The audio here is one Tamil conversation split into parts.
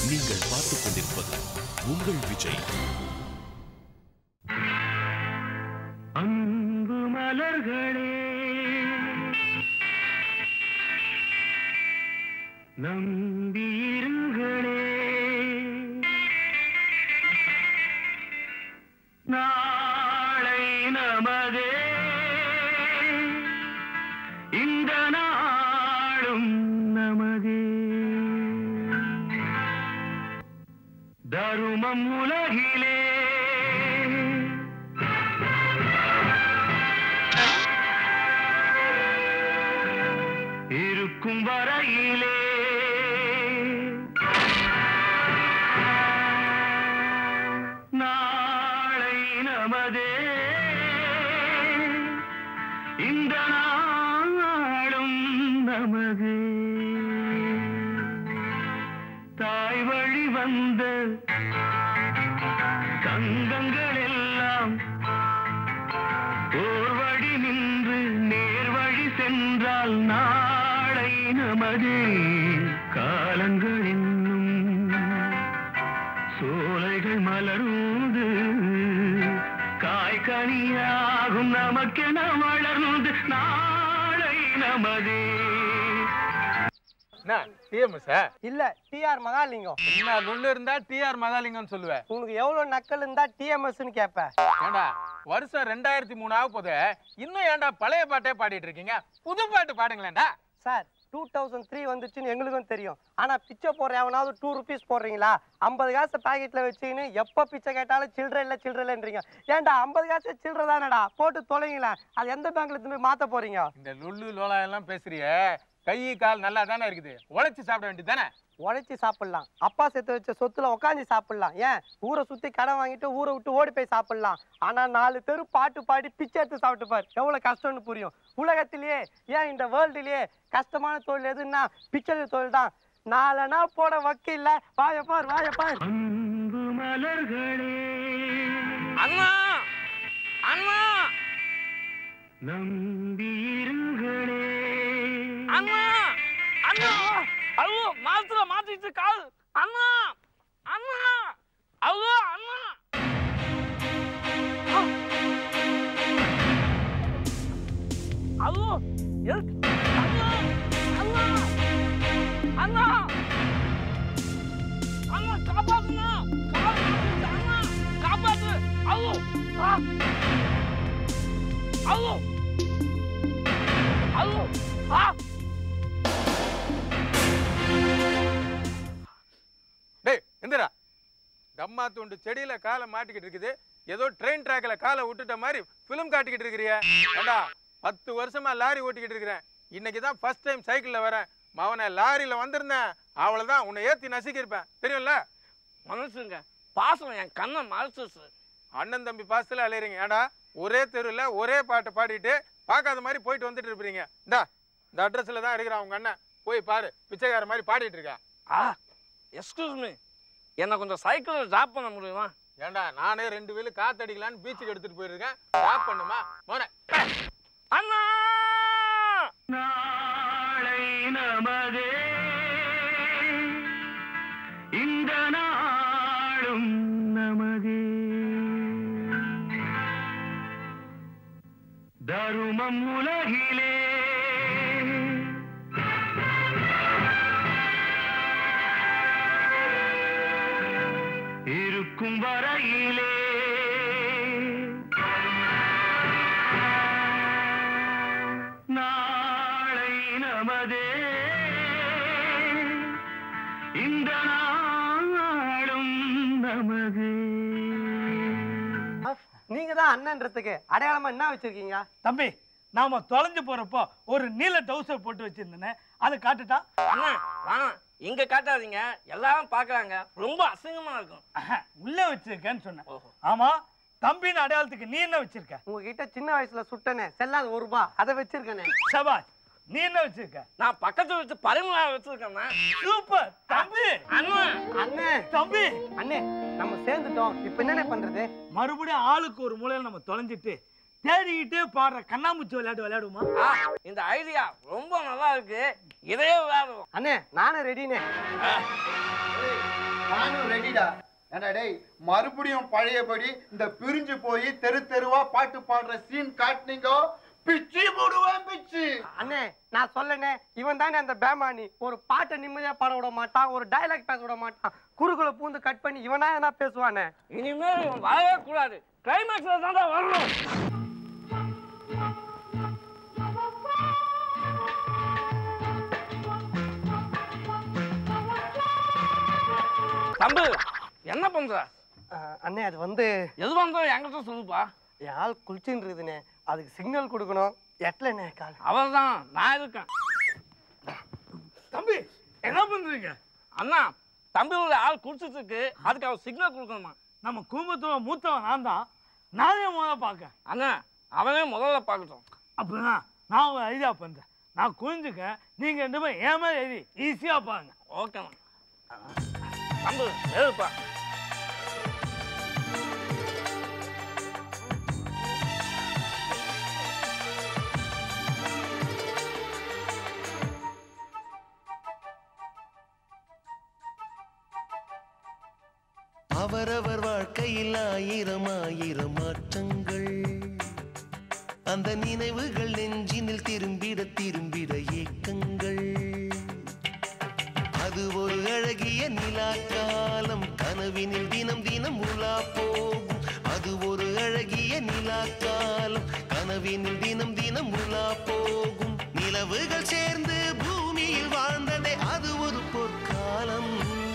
நீங்கள் பார்த்துக் கொண்டிருப்பது உங்கள் விஜய் அன்பு மலர்களே நம்பியிருங்களே நாளை நமதே இந்த நாளும் நமதே தருமம் உலகிலே இருக்கும் வரையிலே நாளை நமதே இந்த நாளும் நமது தாய் வழி வந்த தங்கங்கள் எல்லாம் ஓர் வழி நின்று நேர் வழி சென்றால் நாளை நமது காலங்கள் என்னும் சோலைகள் மலர்ந்து காய்கனியாகும் நமக்கென வளர்ந்து நாளை நமதே என்ன டிஎம்எஸ் இல்ல டிஆர் மகாலிங்கம் என்ன நுண்ணு இருந்தா டிஆர் மகாலிங்கம்னு சொல்லுவேன் உனக்கு எவ்வளவு நக்கல் இருந்தா டிஎம்எஸ்ன்னு கேப்ப ஏண்டா வருஷம் ரெண்டாயிரத்தி மூணு ஆக போது இன்னும் ஏன்டா பழைய பாட்டே பாடிட்டு இருக்கீங்க புது பாட்டு பாடுங்களேன்டா சார் டூ தௌசண்ட் த்ரீ வந்துச்சுன்னு எங்களுக்கும் தெரியும் ஆனா பிச்சை போடுற எவனாவது டூ ருபீஸ் போடுறீங்களா ஐம்பது காசு பாக்கெட்ல வச்சுக்கின்னு எப்ப பிச்சை கேட்டாலும் சில்லற இல்ல சில்லற இல்லைன்றீங்க ஏன்டா ஐம்பது காசு சில்லற தானடா போட்டு தொலைங்களேன் அது எந்த பேங்க்ல இருந்து போய் மாத்த போறீங்க இந்த லுல்லு லோலா எல்லாம் பேசுறிய கை கால் நல்லா தானே இருக்குது உழைச்சு சாப்பிட வேண்டியது தானே உழைச்சி சாப்பிடலாம் அப்பா சேர்த்து வச்ச சொத்துல உட்காந்து சாப்பிடலாம் ஏன் ஊரை சுத்தி கடன் வாங்கிட்டு ஊரை விட்டு ஓடி போய் சாப்பிடலாம் ஆனா நாலு தெரு பாட்டு பாடி பிச்சை எடுத்து சாப்பிட்டு பாரு எவ்வளவு கஷ்டம்னு புரியும் உலகத்திலேயே ஏன் இந்த வேர்ல்டுலயே கஷ்டமான தொழில் எதுன்னா பிச்சை தொழில் தான் நாலனா போட வக்கு இல்ல வாய பார் வாய பார் அன்பு மலர்களே அண்ணா அண்ணா நம்பியிருங்களே அண்ணா அண்ணா ஐயோ மாத்திர மாத்திட்டு கால் அண்ணா அண்ணா ஐயோ அண்ணா ஐயோ எதுக்கு அண்ணா அண்ணா அண்ணா அண்ணா காப்பாத்துண்ணா காப்பாத்து அண்ணா காப்பாத்து ஐயோ ஆ ஐயோ ஐயோ ஆ டேய் எந்திரா தம்மா துண்டு செடியில காலை மாட்டிக்கிட்டு இருக்குது ஏதோ ட்ரெயின் ட்ராக்ல காலை விட்டுட்ட மாதிரி ஃபிலிம் காட்டிக்கிட்டு இருக்கிறிய ஏண்டா பத்து வருஷமா லாரி ஓட்டிக்கிட்டு இருக்கிறேன் இன்னைக்கு தான் ஃபர்ஸ்ட் டைம் சைக்கிள்ல வரேன் மவனை லாரியில வந்திருந்தேன் அவ்வளவுதான் உன்னை ஏத்தி நசுக்கியிருப்பேன் தெரியும்ல மனசுங்க பாசம் என் கண்ணை மறைச்சிச்சு அண்ணன் தம்பி பாசத்துல அலையறீங்க ஏடா ஒரே தெருவில் ஒரே பாட்டு பாடிட்டு பார்க்காத மாதிரி போயிட்டு வந்துட்டு இருப்பீங்க இந்தா இந்த அட்ரஸ்ல தான் இருக்கிறான் உங்க அண்ணன் போய் பாரு பிச்சைக்கார மாதிரி பாடிட்டு இருக்கா ஆ எக்ஸ்கியூஸ் மீ என்னை கொஞ்சம் சைக்கிளில் ட்ராப் பண்ண முடியுமா ஏண்டா நானே ரெண்டு வேலு காத்தடிக்கலான்னு பீச்சுக்கு எடுத்துட்டு போயிருக்கேன் ஸ்டாப் பண்ணுமா மோனே அண்ணா நாளை நமதே இந்த நாளும் நமதே தருமம் உலகிலே இருக்கும் வரையிலே நாளை நமதே இந்த நாளும் நமது நீங்க தான் அண்ணன்றதுக்கு அடையாளமா என்ன வச்சிருக்கீங்க தம்பி நாம தொலைஞ்சு போறப்போ ஒரு நீல டவுசர் போட்டு வச்சிருந்தேனே அதை காட்டுட்டா அண்ணா வேணாம் இங்க காட்டாதீங்க எல்லாரும் பார்க்கறாங்க ரொம்ப அசிங்கமா இருக்கும் அஹ, உள்ள வச்சிருக்கேன்னு சொன்னேன் ஆமா தம்பின்னு அடையாளத்துக்கு நீ என்ன வச்சிருக்க உங்ககிட்ட சின்ன வயசுல சுட்டனே செல்லாது ஒரு ரூபா அதை வச்சிருக்கேனே சபாஷ் நீ என்ன வச்சிருக்க நான் பக்கத்து வச்சு பரிமளா வச்சிருக்கேண்ணா சூப்பர் தம்பி அண்ணா அண்ணே தம்பி அண்ணே நம்ம சேர்ந்துட்டோம் இப்ப என்னண்ணே பண்றது மறுபடியும் ஆளுக்கு ஒரு மூலையில நம்ம தொலைஞ்சிட்டு தேடிக்கிட்டே பாடுற கண்ணாமூச்சி விளையாட்டு விளையாடுமா ஆ, இந்த ஐடியா ரொம்ப நல்லா இருக்கு இதையே விளையாடுவோம் அண்ணே நானே ரெடினே நானும் ரெடிடா ஏண்டா டேய் மறுபடியும் பழையபடி இந்த பிரிஞ்சு போய் தெரு தெருவா பாட்டு பாடுற சீன் காட்டுனீங்கோ பிச்சு போடுவேன் பிச்சு அண்ணே நான் சொல்லனே இவன் தானே அந்த பேமானி ஒரு பாட்டை நிம்மதியா பாட விட மாட்டான் ஒரு டயலாக் பேச விட மாட்டான் குறுக்குள்ள பூந்து கட் பண்ணி இவனா என்ன பேசுவானே இனிமேல் இவன் வரவே கூடாது கிளைமேக்ஸ்ல தான் வரணும் தம்பு என்ன பண்ற அஹ், அண்ணே அது வந்து எது வந்தோம் என்கிட்ட சொல்லுப்பா என் ஆள் குளிச்சுன்றதுண்ணே அதுக்கு சிக்னல் கொடுக்கணும் எட்டலண்ணே கால் அவர் தான் நான் இருக்கேன் தம்பி என்ன பண்றீங்க அண்ணா தம்பி ஒரு ஆள் குடிச்சிட்டு இருக்கு அதுக்கு அவர் சிக்னல் கொடுக்கணுமா நம்ம குடும்பத்துல மூத்தவன் நான் தான் நானே முதல்ல பார்க்க அண்ணா அவனே முதல்ல பார்க்கட்டும் அப்படின்னா நான் ஒரு ஐடியா பண்றேன் நான் குனிஞ்சுக்க நீங்க ரெண்டு பேரும் ஏன் மேல எழுதி ஈஸியா பாருங்க ஓகேண்ணா தம்பு எழுப்பா அவரவர் வாழ்க்கையில் ஆயிரம் ஆயிரம் மாற்றங்கள் அந்த நினைவுகள் நெஞ்சினில் திரும்பிட திரும்பிட ஏக்கங்கள் அது ஒரு அழகிய நிலா காலம் கனவினில் தினம் தினம் உலா போகும் அது ஒரு அழகிய நிலா காலம் கனவினில் தினம் தினம் உலா போகும் நிலவுகள் சேர்ந்து பூமியில் வாழ்ந்ததே அது ஒரு பொற்காலம்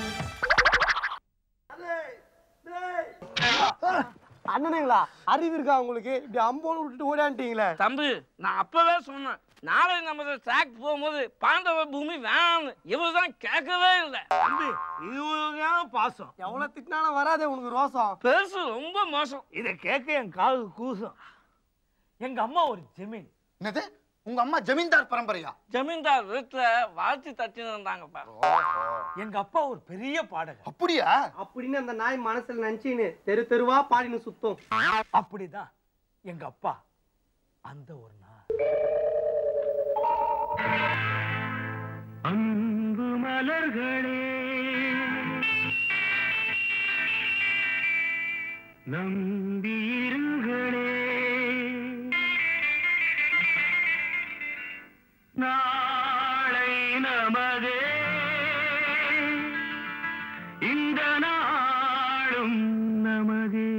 அண்ணனுங்களா அறிவு இருக்கா உங்களுக்கு இப்படி அம்போன்னு விட்டுட்டு ஓடான்ட்டீங்களே தம்பி நான் அப்பவே சொன்னேன் நாளை நம்ம ட்ராக் போகும்போது பாண்டவ பூமி வேணாம்னு இவர் தான் கேட்கவே இல்லை தம்பி இது ஒரு பாசம் எவ்வளவு திட்டினாலும் வராதே உனக்கு ரோசம் பெருசு ரொம்ப மோசம் இதை கேட்க என் காது கூசும் எங்க அம்மா ஒரு ஜமீன் என்னது உங்க அம்மா ஜமீன்தார் பரம்பரையா ஜமீன்தார் வீட்டுல வாழ்த்தி தட்டின்னு இருந்தாங்கப்பா எங்க அப்பா ஒரு பெரிய பாடகர் அப்படியா அப்படின்னு அந்த நாய் மனசுல நினைச்சின்னு தெரு தெருவா பாடின்னு சுத்தம் அப்படிதான் எங்க அப்பா அந்த ஒரு நாள் அன்பு மலர்களே நம்பியிருங்களே நாளை நமதே இந்த நாளும் நமதே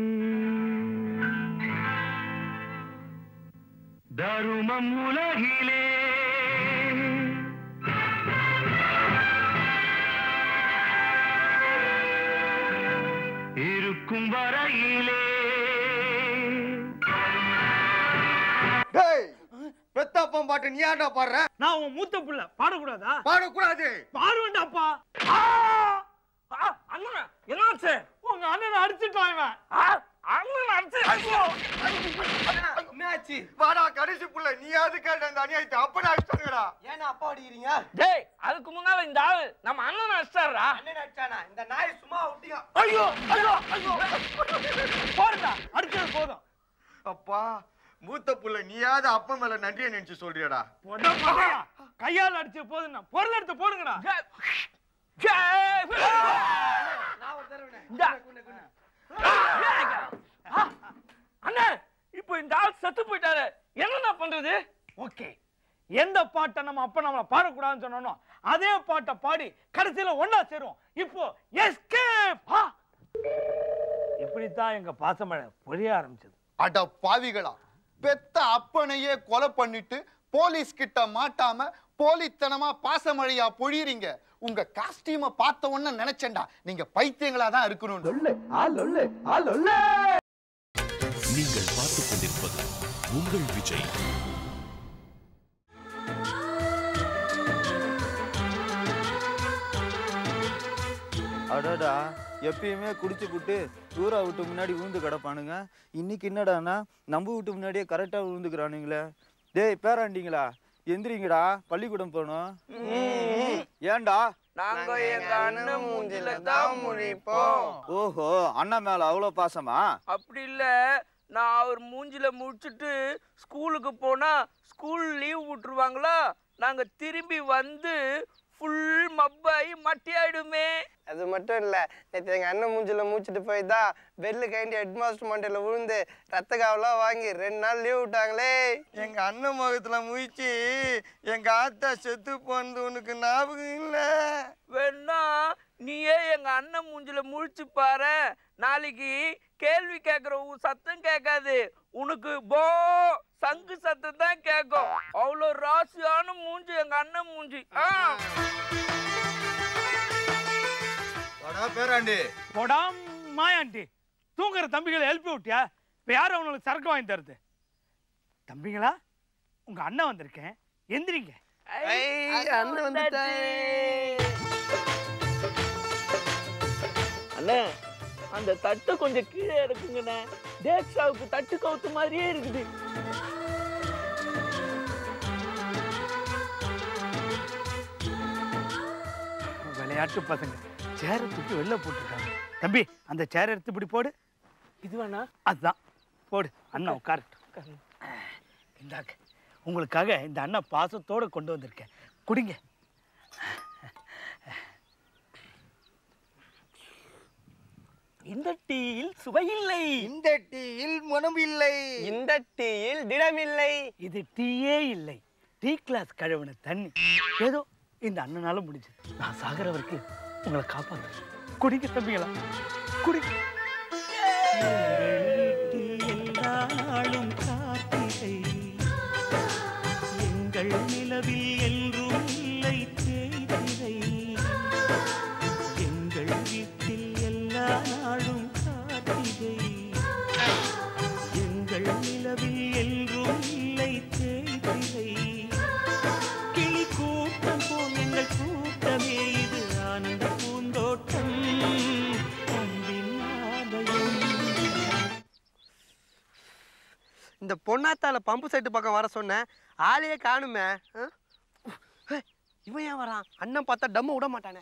தருமம் உலகிலே இருக்கும் வரையிலே டேய் பெத்தாப்பம் பாட்டு நீ ஏன்டா பாடுற நான் உன் மூத்த பிள்ளை பாடக்கூடாதா பாடக்கூடாது பாடுவேண்டாப்பா ஆ, அண்ணா என்னாச்சு உங்க அண்ணனை அடிச்சுட்டான் இவன் ஆ, அண்ணன் அடிச்சு ஐயோ! என்னாச்சு வாடா கடைசி புள்ள நீயாவது கேட்ட அந்த அநியாயத்தை அப்ப அடிச்சாங்கடா ஏன்னா அப்பா அடிக்கிறீங்க டேய் அதுக்கு முன்னால இந்த ஆளு நம்ம அண்ணன் அடிச்சாரா அண்ணன் அடிச்சானா இந்த நாய் சும்மா விட்டீங்க ஐயோ ஐயோ ஐயோ போடுடா அடிச்சது போதும் அப்பா மூத்த புள்ள நீயாவது அப்பா மேல நன்றியை நினைச்சு சொல்றியடா போடா, போடா. கையால் அடிச்ச போதும் பொருள் எடுத்து போடுங்கடா ஜெய்! நான் ஒரு தடவை இந்தா. ஆ, அண்ணா இப்போ இந்த ஆள் செத்து போயிட்டாரு என்னண்ணா பண்றது ஓகே எந்த பாட்டை நம்ம அப்ப நம்மள பாடக்கூடாதுன்னு சொன்னோம் அதே பாட்டை பாடி கடைசியில ஒண்ணா சேருவோம் இப்போ எஸ்கேப் இப்படித்தான் எங்க பாசமழை பொழிய ஆரம்பிச்சது அட பாவிகளா பெத்த அப்பனையே கொலை பண்ணிட்டு போலீஸ் கிட்ட மாட்டாம போலித்தனமா பாசமழையா பொழியறீங்க உங்க காஸ்டியூம பார்த்த உடனே நினைச்சேன்டா நீங்க பைத்தியங்களா தான் இருக்கணும் நீங்கள் பார்த்துக் கொண்டிருப்பது உங்கள் விஜய் அடடா எப்பயுமே குடிச்சு புட்டு ஊரா விட்டு முன்னாடி விழுந்து கிடப்பானுங்க இன்னைக்கு என்னடான்னா நம்ம வீட்டு முன்னாடியே கரெக்டாக விழுந்துக்கிறானுங்களே டேய் பேராண்டிங்களா எந்திரிங்கடா பள்ளிக்கூடம் போகணும் ஏன்டா நாங்க எங்க அண்ணன் மூஞ்சில தான் முழிப்போம் ஓஹோ அண்ணன் மேல அவ்வளோ பாசமா அப்படி இல்ல நான் அவர் மூஞ்சில முடிச்சிட்டு ஸ்கூலுக்கு போனா ஸ்கூல் லீவ் விட்டுருவாங்களா நாங்க திரும்பி வந்து ஃபுல் மப்பாயி மட்டி ஆயிடுமே அது மட்டும் இல்ல நேற்று எங்க அண்ணன் மூஞ்சில மூச்சிட்டு போய் தான் பெல்லு கைண்டி ஹெட் மாஸ்டர் மண்டையில விழுந்து ரத்த காவெல்லாம் வாங்கி ரெண்டு நாள் லீவ் விட்டாங்களே எங்க அண்ணன் முகத்துல முயற்சி எங்க ஆத்தா செத்து போனது உனக்கு ஞாபகம் இல்ல வேணா நீயே எங்க அண்ணன் மூஞ்சில முழிச்சு பாரு நாளைக்கு கேள்வி கேட்குற உன் சத்தம் கேட்காது உனக்கு போ சங்கு சத்தம் தான் கேட்கும் அவ்வளோ ராசியான மூஞ்சி எங்க அண்ணன் மூஞ்சி ஆ வாடா பேராண்டி போடா மாயாண்டி தூங்குற தம்பிகளை எழுப்பி விட்டியா இப்போ யார் அவங்களுக்கு சரக்கு வாங்கி தருது தம்பிங்களா உங்க அண்ணன் வந்திருக்கேன் எந்திரிங்க அண்ணன் வந்துட்டாரு அண்ணே அந்த தட்டு கொஞ்சம் கீழே இருக்குங்கண்ணே தேக்ஷாவுக்கு தட்டு கவுத்து மாதிரியே இருக்குது விளையாட்டு பசங்க சேரை தூக்கி வெளில போட்டுருக்காங்க தம்பி அந்த சேரை எடுத்து இப்படி போடு இது வேணா அதுதான் போடு அண்ணன் உட்காரட்டும் இந்தாங்க உங்களுக்காக இந்த அண்ணன் பாசத்தோட கொண்டு வந்திருக்கேன் குடிங்க இந்த டீயில் சுவையில்லை இந்த டீயில் மனம் இல்லை இந்த டீயில் திடமில்லை இது டீயே இல்லை டீ கிளாஸ் கழுவின தண்ணி ஏதோ இந்த அண்ணனால முடிஞ்சது நான் சாகிற வரைக்கும் உங்களை காப்பாத்து குடிங்க தம்பிங்களா குடிங்க நாளும் கார்த்திகை எங்கள் நிலவில் என்றும் இல்லை தேய்திரை எங்கள் வீட்டில் எல்லா நாளும் கார்த்திகை எங்கள் நிலவில் என்றும் இல்லை தேய்திரை கிளி கூட்டம் போல் எங்கள் கூட்டமே இது ஆனந்த பூந்தோட்டம் அன்பின் ஆலயம் இந்த பொன்னாத்தால பம்பு செட்டு பக்கம் வர சொன்னேன் ஆளையே காணுமே ஆ? ஹே, இவன் ஏன் வரான் அண்ணன் பார்த்தா டம்மு விட மாட்டானே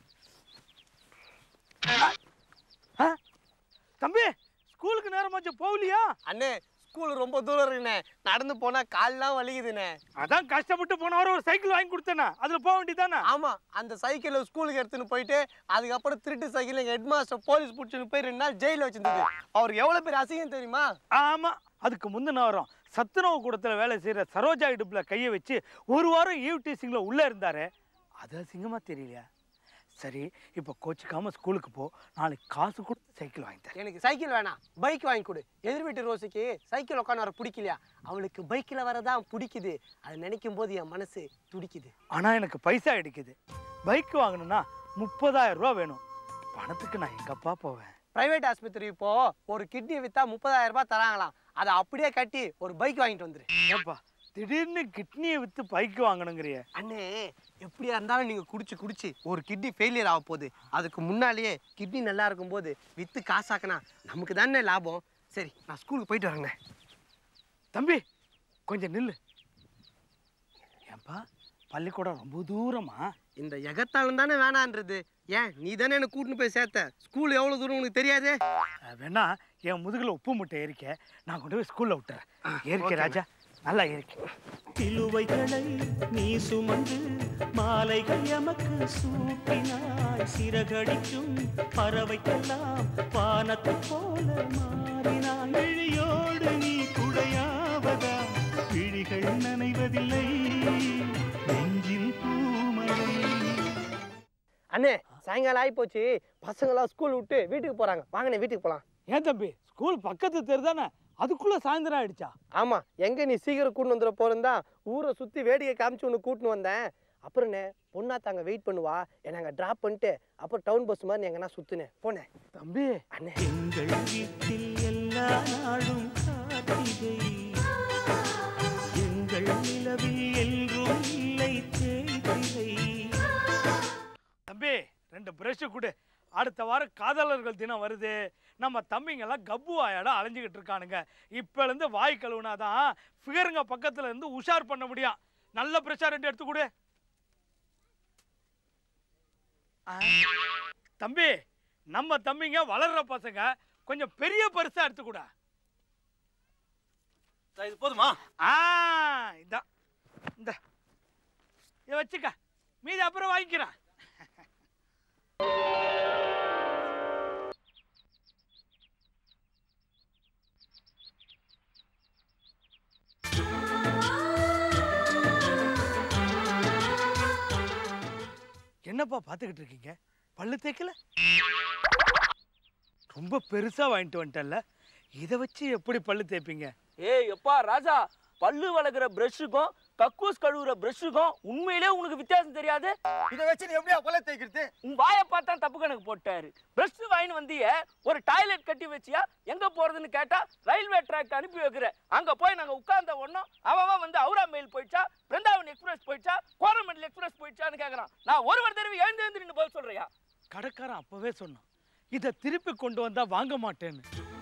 ஆ? தம்பி ஸ்கூலுக்கு நேரமாச்சு போகலையா அண்ணே ஸ்கூல் ரொம்ப தூரம் இருக்குண்ணே நடந்து போனா கால்லாம் வலிக்குதுண்ணே அதான் கஷ்டப்பட்டு போன வாரம் ஒரு சைக்கிள் வாங்கி கொடுத்தேனே அதுல போக வேண்டியதானே ஆமா அந்த சைக்கிளை ஸ்கூலுக்கு எடுத்துன்னு போயிட்டு அதுக்கப்புறம் திருட்டு சைக்கிள் எங்க ஹெட் மாஸ்டர் போலீஸ் பிடிச்சின்னு போய் ரெண்டு நாள் ஜெயில வச்சிருந்தது அவருக்கு எவ்வளவு பேர் அசிங்கம் தெரியுமா ஆமா அதுக்கு முந்தின வாரம் சத்துணவு கூடத்துல வேலை செய்யற சரோஜா இடுப்புல கையை வச்சு ஒரு வாரம் ஈவ் டீசிங்ல உள்ள இருந்தாரு அது அசிங்கமா தெரியலையா சரி இப்போ கோச்சிக்காம ஸ்கூலுக்கு போ நாளைக்கு காசு கொடுத்து சைக்கிள் வாங்கி தரேன் எனக்கு சைக்கிள் வேணாம் பைக் வாங்கி கொடு எதிர் வீட்டு ரோசிக்கு சைக்கிள் உட்காந்து வர பிடிக்கலையா அவளுக்கு பைக்கில் வரதான் பிடிக்குது அதை நினைக்கும் போது என் மனசு துடிக்குது ஆனா எனக்கு பைசா அடிக்குது பைக் வாங்கணும்னா முப்பதாயிரம் ரூபா வேணும் பணத்துக்கு நான் எங்கப்பா போவேன் பிரைவேட் ஆஸ்பத்திரி இப்போ ஒரு கிட்னி வித்தா முப்பதாயிரம் ரூபாய் தராங்களாம் அதை அப்படியே கட்டி ஒரு பைக் வாங்கிட்டு வந்துரு ஏப்பா திடீர்னு கிட்னியை வித்து பைக் வாங்கணுங்கிறிய அண்ணே எப்படியா இருந்தாலும் நீங்க குடிச்சு குடிச்சு ஒரு கிட்னி ஃபெயிலியர் ஆக போகுது அதுக்கு முன்னாலேயே கிட்னி நல்லா இருக்கும்போது வித்து காசாக்கினா நமக்கு தானே லாபம் சரி நான் ஸ்கூலுக்கு போயிட்டு வரேங்க தம்பி கொஞ்சம் நில்லு ஏன்பா பள்ளிக்கூடம் ரொம்ப தூரமா இந்த எகத்தாலும் தானே வேணான்றது ஏன் நீ தானே என்ன கூட்டின்னு போய் சேர்த்த ஸ்கூல் எவ்வளவு தூரம் உனக்கு தெரியாது அஹ் வேணா என் முதுகுல உப்பு முட்டை ஏறிக்க நான் கொண்டு போய் ஸ்கூல்ல விட்டுறேன் ஏறிக்க ராஜா நல்லா ஏறிக்க சிலுவைகளை நீ சுமந்து மாலைகள் எமக்கு சூட்டினாய் சிறகடிக்கும் பறவைக்கெல்லாம் வானத்து போல மாறினாய் விழியோடு நீ குடையாவதா விழிகள் நனைவதில்லை நெஞ்சில் பூமழை அண்ணே சாயங்காலம் ஆகி போச்சு பசங்களாம் ஸ்கூல் விட்டு வீட்டுக்கு போறாங்க வாங்கண்ணே வீட்டுக்கு போலாம் ஏன் தம்பி ஸ்கூல் பக்கத்து தெரு தானே அதுக்குள்ள சாயந்தரம் ஆயிடுச்சா ஆமா எங்க நீ சீக்கிரம் கூட்டு வந்துட போறதா ஊரை சுத்தி வேடிக்கை காமிச்சு உனக்கு கூட்டின்னு வந்தேன் அப்புறம்ண்ணே பொண்ணாத்தாங்க வெயிட் பண்ணுவா என்னை அங்கே ட்ராப் பண்ணிட்டு அப்புறம் டவுன் பஸ் மாதிரி எங்கன்னா சுத்துனேன் போனேன் தம்பி அண்ணே எங்கள் வீட்டில் எல்லா நாளும் கார்த்திகை எங்கள் நிலவில் என்றும் இல்லை தேய்திரை தம்பி ரெண்டு பிரஷ் கொடு அடுத்த வாரம் காதலர்கள் தினம் வருது நம்ம தம்பிங்கெல்லாம் கப்பு வாயாட அலைஞ்சுக்கிட்டு இருக்கானுங்க இப்ப இருந்து வாய் கழுவுனாதான் ஃபிகருங்க பக்கத்துல இருந்து உஷார் பண்ண முடியும் நல்ல பிரஷா ரெண்டு எடுத்து கொடு ஆ, தம்பி நம்ம தம்பிங்க வளர்ற பசங்க கொஞ்சம் பெரிய பரிசா எடுத்து கூட இது போதுமா ஆ இதான் இந்த இதை வச்சுக்க மீதி அப்புறம் வாங்கிக்கிறேன் என்னப்பா பார்த்துக்கிட்டு இருக்கீங்க பல்லு தேக்கல ரொம்ப பெருசா வாங்கிட்டு வந்துட்டல இதை வச்சு எப்படி பல்லு தேய்ப்பீங்க ஏய் எப்பா ராஜா பல்லு வளர்க்குற பிரஷ்ஷுக்கும் கக்கூஸ் கழுவுற பிரஷ்ஷுக்கும் உண்மையிலே உனக்கு வித்தியாசம் தெரியாது இதை வச்சு நீ எப்படியா கொலை தேய்க்கிறது உன் வாயை பார்த்தா தப்பு கணக்கு போட்டாரு பிரஷ் வாங்கின்னு வந்திய ஒரு டாய்லெட் கட்டி வச்சியா எங்க போறதுன்னு கேட்டா ரயில்வே ட்ராக் அனுப்பி வைக்கிற அங்க போய் நாங்க உட்கார்ந்த ஒன்னும் அவன் வந்து அவுரா மெயில் போயிடுச்சா பிருந்தாவன் எக்ஸ்பிரஸ் போயிடுச்சா கோரமண்டல் எக்ஸ்பிரஸ் போயிடுச்சான்னு கேக்குறான் நான் ஒரு ஒரு தடவை எழுந்து எழுந்து நின்று பதில் சொல்றியா கடைக்காரன் அப்பவே சொன்னான் இதை திருப்பி கொண்டு வந்தா வாங்க மாட்டேன்னு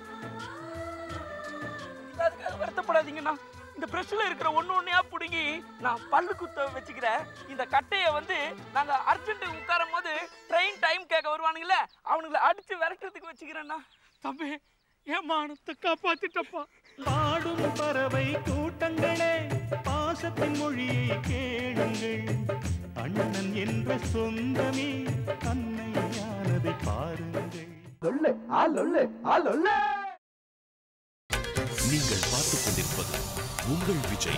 அதுக்காக வருத்தப்படாதீங்கண்ணா இந்த பிரஷ்ல இருக்கிற ஒண்ணு ஒண்ணையா புடுங்கி நான் பல்லு குத்த வச்சுக்கிறேன் இந்த கட்டைய வந்து நாங்க அர்ஜென்ட் உட்காரும் போது ட்ரெயின் டைம் கேட்க வருவானுங்களே அவனுங்களை அடிச்சு விரட்டுறதுக்கு வச்சுக்கிறேன்னா தம்பி என் மானத்தை காப்பாத்திட்டப்பா பாடும் பறவை கூட்டங்களே பாசத்தின் மொழியை கேளுங்கள் அண்ணன் என்ற சொந்தமே அன்னையானதை பாருங்கள் நீங்கள் பார்த்துக் கொண்டிருப்பது உங்கள் விஜய்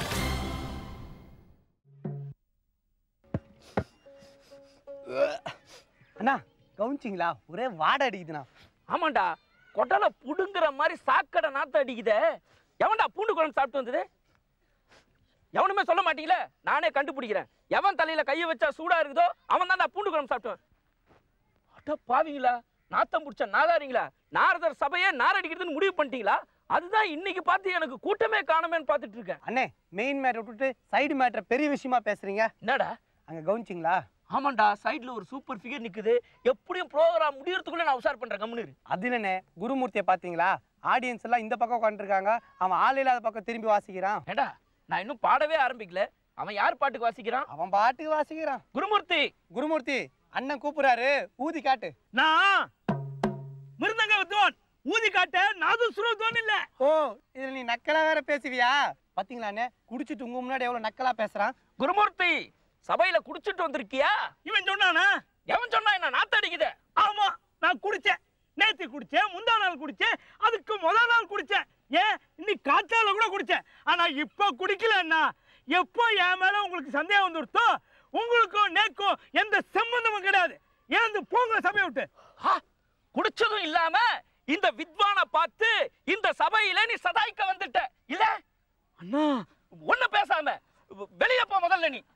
அண்ணா கவுனிச்சிங்களா ஒரே வாடை அடிக்குதுண்ணா ஆமாண்டா கொட்டலை புடுங்குற மாதிரி சாக்கடை நாத்த அடிக்குதே எவன்டா பூண்டு குழம்பு சாப்பிட்டு வந்தது எவனுமே சொல்ல மாட்டீங்களே நானே கண்டுபிடிக்கிறேன் எவன் தலையில கையை வச்சா சூடா இருக்குதோ அவன் தான் பூண்டு குழம்பு சாப்பிட்டுவன் அட பாவீங்களா நாத்தம் பிடிச்ச நாதாரிங்களா நாரதர் சபையே நாரடிக்கிறதுன்னு முடிவு பண்ணிட்டீங்களா அதுதான் இன்னைக்கு பார்த்து எனக்கு கூட்டமே காணுமேன்னு பார்த்துட்டு இருக்கேன் அண்ணே மெயின் மேட்டர் விட்டுட்டு சைடு மேட்டரை பெரிய விஷயமா பேசுறீங்க என்னடா அங்க கவனிச்சிங்களா ஆமாண்டா சைடுல ஒரு சூப்பர் ஃபிகர் நிக்குது எப்படியும் ப்ரோக்ராம் முடியறதுக்குள்ள நான் உஷார் பண்றேன் கம்முனு அது என்னண்ணே குருமூர்த்தியை பாத்தீங்களா ஆடியன்ஸ் எல்லாம் இந்த பக்கம் உட்காந்துருக்காங்க அவன் ஆள் இல்லாத பக்கம் திரும்பி வாசிக்கிறான் ஏண்டா நான் இன்னும் பாடவே ஆரம்பிக்கல அவன் யார் பாட்டுக்கு வாசிக்கிறான் அவன் பாட்டுக்கு வாசிக்கிறான் குருமூர்த்தி குருமூர்த்தி அண்ணன் கூப்பிடுறாரு ஊதி காட்டு நான் மிருதங்க வித்வான் ஊதி காட்ட நாதஸ்வர வித்வான் இல்ல ஓ இதுல நீ நக்கலா வேற பேசுவியா பாத்தீங்களா அண்ணே குடிச்சிட்டு உங்க முன்னாடி எவ்வளவு நக்கலா பேசுறான் குருமூர்த்தி சபையில குடிச்சிட்டு வந்திருக்கியா இவன் சொன்னானா எவன் சொன்னா என்ன நாத்த அடிக்குது ஆமா நான் குடிச்சேன் நேத்து குடிச்சேன் முந்தா நாள் குடிச்சேன் அதுக்கு முதல் நாள் குடிச்சேன் ஏன் இன்னைக்கு காத்தால கூட குடிச்சேன் ஆனா இப்ப குடிக்கலன்னா எப்போ என் மேல உங்களுக்கு சந்தேகம் வந்துருத்தோ உங்களுக்கும் நேக்கும் எந்த சம்பந்தமும் கிடையாது ஏந்து போங்க சபையை விட்டு ஹா, குடிச்சதும் இல்லாம இந்த வித்வானை பார்த்து இந்த சபையில நீ சதாய்க்க வந்துட்ட இல்ல அண்ணா ஒண்ணு பேசாம வெளிய போ முதல்ல நீ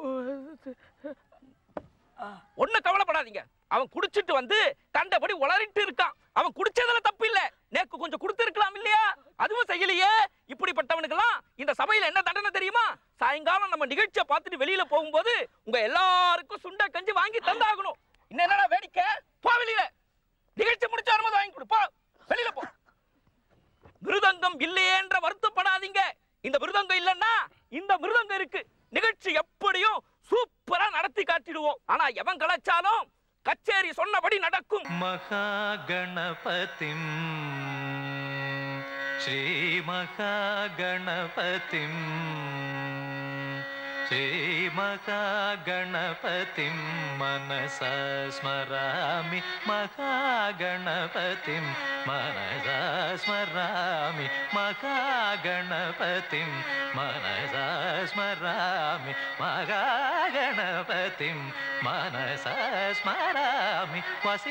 ஒண்ணு கவலைப்படாதீங்க அவன் குடிச்சிட்டு வந்து கண்டபடி உளறிட்டு இருக்கான் அவன் குடிச்சதுல தப்பு இல்ல நேக்கு கொஞ்சம் கொடுத்திருக்கலாம் இல்லையா அதுவும் செய்யலையே இப்படிப்பட்டவனுக்கெல்லாம் இந்த சபையில என்ன தண்டனை தெரியுமா சாயங்காலம் நம்ம நிகழ்ச்சியை பார்த்துட்டு வெளியில போகும்போது உங்க எல்லாருக்கும் சுண்ட கஞ்சி வாங்கி தந்தாகணும் இன்னும் என்னடா வேடிக்கை போ வெளியில நிகழ்ச்சி முடிச்ச வரும்போது வாங்கி கொடு போ வெளியில போ மிருதங்கம் இல்லையேன்ற வருத்தப்படாதீங்க இந்த மிருதங்கம் இல்லைன்னா இந்த மிருதங்கம் இருக்கு நிகழ்ச்சி எப்படியும் சூப்பரா நடத்தி காட்டிடுவோம் ஆனா எவன் கலைச்சாலும் கச்சேரி சொன்னபடி நடக்கும் महागणपतिम् श्रीमहागणपतिम् श्रीमहागणपतिं मनसा स्मरामि महागणपतिं मनसा स्मरामि महागणपतिं मनसा स्मरामि महागणपतिं मनसा स्मरामि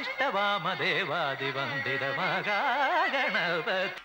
वसिष्ठवामदेवादिवन्दितमहागणपति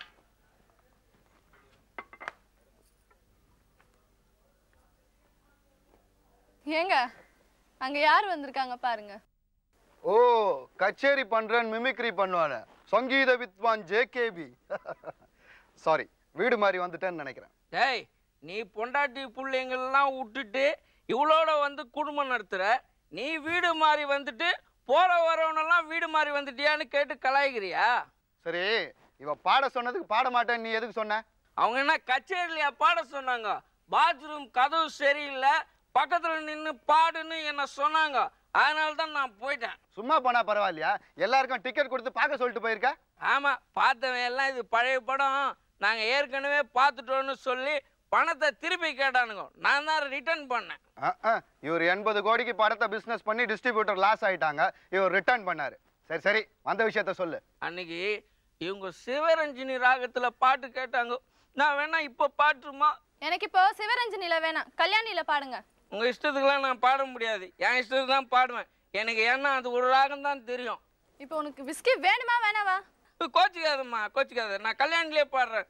ஏங்க அங்க யார் வந்திருக்காங்க பாருங்க ஓ கச்சேரி பண்றேன் மிமிக்ரி பண்ணுவானே சங்கீத வித்வான் ஜேகேபி சாரி வீடு மாதிரி வந்துட்டேன்னு நினைக்கிறேன் டேய் நீ பொண்டாட்டி பிள்ளைங்கள்லாம் விட்டுட்டு இவளோட வந்து குடும்பம் நடத்துற நீ வீடு மாறி வந்துட்டு போற வரவனெல்லாம் வீடு மாறி வந்துட்டியான்னு கேட்டு கலாய்க்கிறியா சரி இவ பாட சொன்னதுக்கு பாட மாட்டேன் நீ எதுக்கு சொன்ன அவங்க என்ன கச்சேரியிலையா பாட சொன்னாங்க பாத்ரூம் கதவு சரியில்லை பக்கத்துல நின்னு பாடுன்னு என்ன சொன்னாங்க அதனால தான் நான் போயிட்டேன் சும்மா போனா பரவாயில்லையா எல்லாருக்கும் டிக்கெட் கொடுத்து பார்க்க சொல்லிட்டு போயிருக்க ஆமா பார்த்தவன் எல்லாம் இது பழைய படம் நாங்க ஏற்கனவே பார்த்துட்டோம்னு சொல்லி பணத்தை திருப்பி கேட்டானுங்க நான் தான் ரிட்டர்ன் பண்ணேன் அஹ், அஹ், இவர் எண்பது கோடிக்கு படத்தை பிசினஸ் பண்ணி டிஸ்ட்ரிபியூட்டர் லாஸ் ஆயிட்டாங்க இவர் ரிட்டர்ன் பண்ணாரு சரி சரி வந்த விஷயத்த சொல்லு அன்னைக்கு இவங்க சிவரஞ்சினி ராகத்துல பாட்டு கேட்டாங்க நான் வேணா இப்போ பாட்டுமா எனக்கு இப்போ சிவரஞ்சனில வேணாம் கல்யாணில பாடுங்க உங்க இஷ்டத்துக்குலாம் நான் பாட முடியாது என் இஷ்டத்துக்கு தான் பாடுவேன் எனக்கு ஏன்னா அது ஒரு ராகம் தான் தெரியும் இப்போ உனக்கு விஸ்கி வேணுமா வேணாவா கோச்சிக்காதம்மா கோச்சிக்காத நான் கல்யாணிலே பாடுறேன்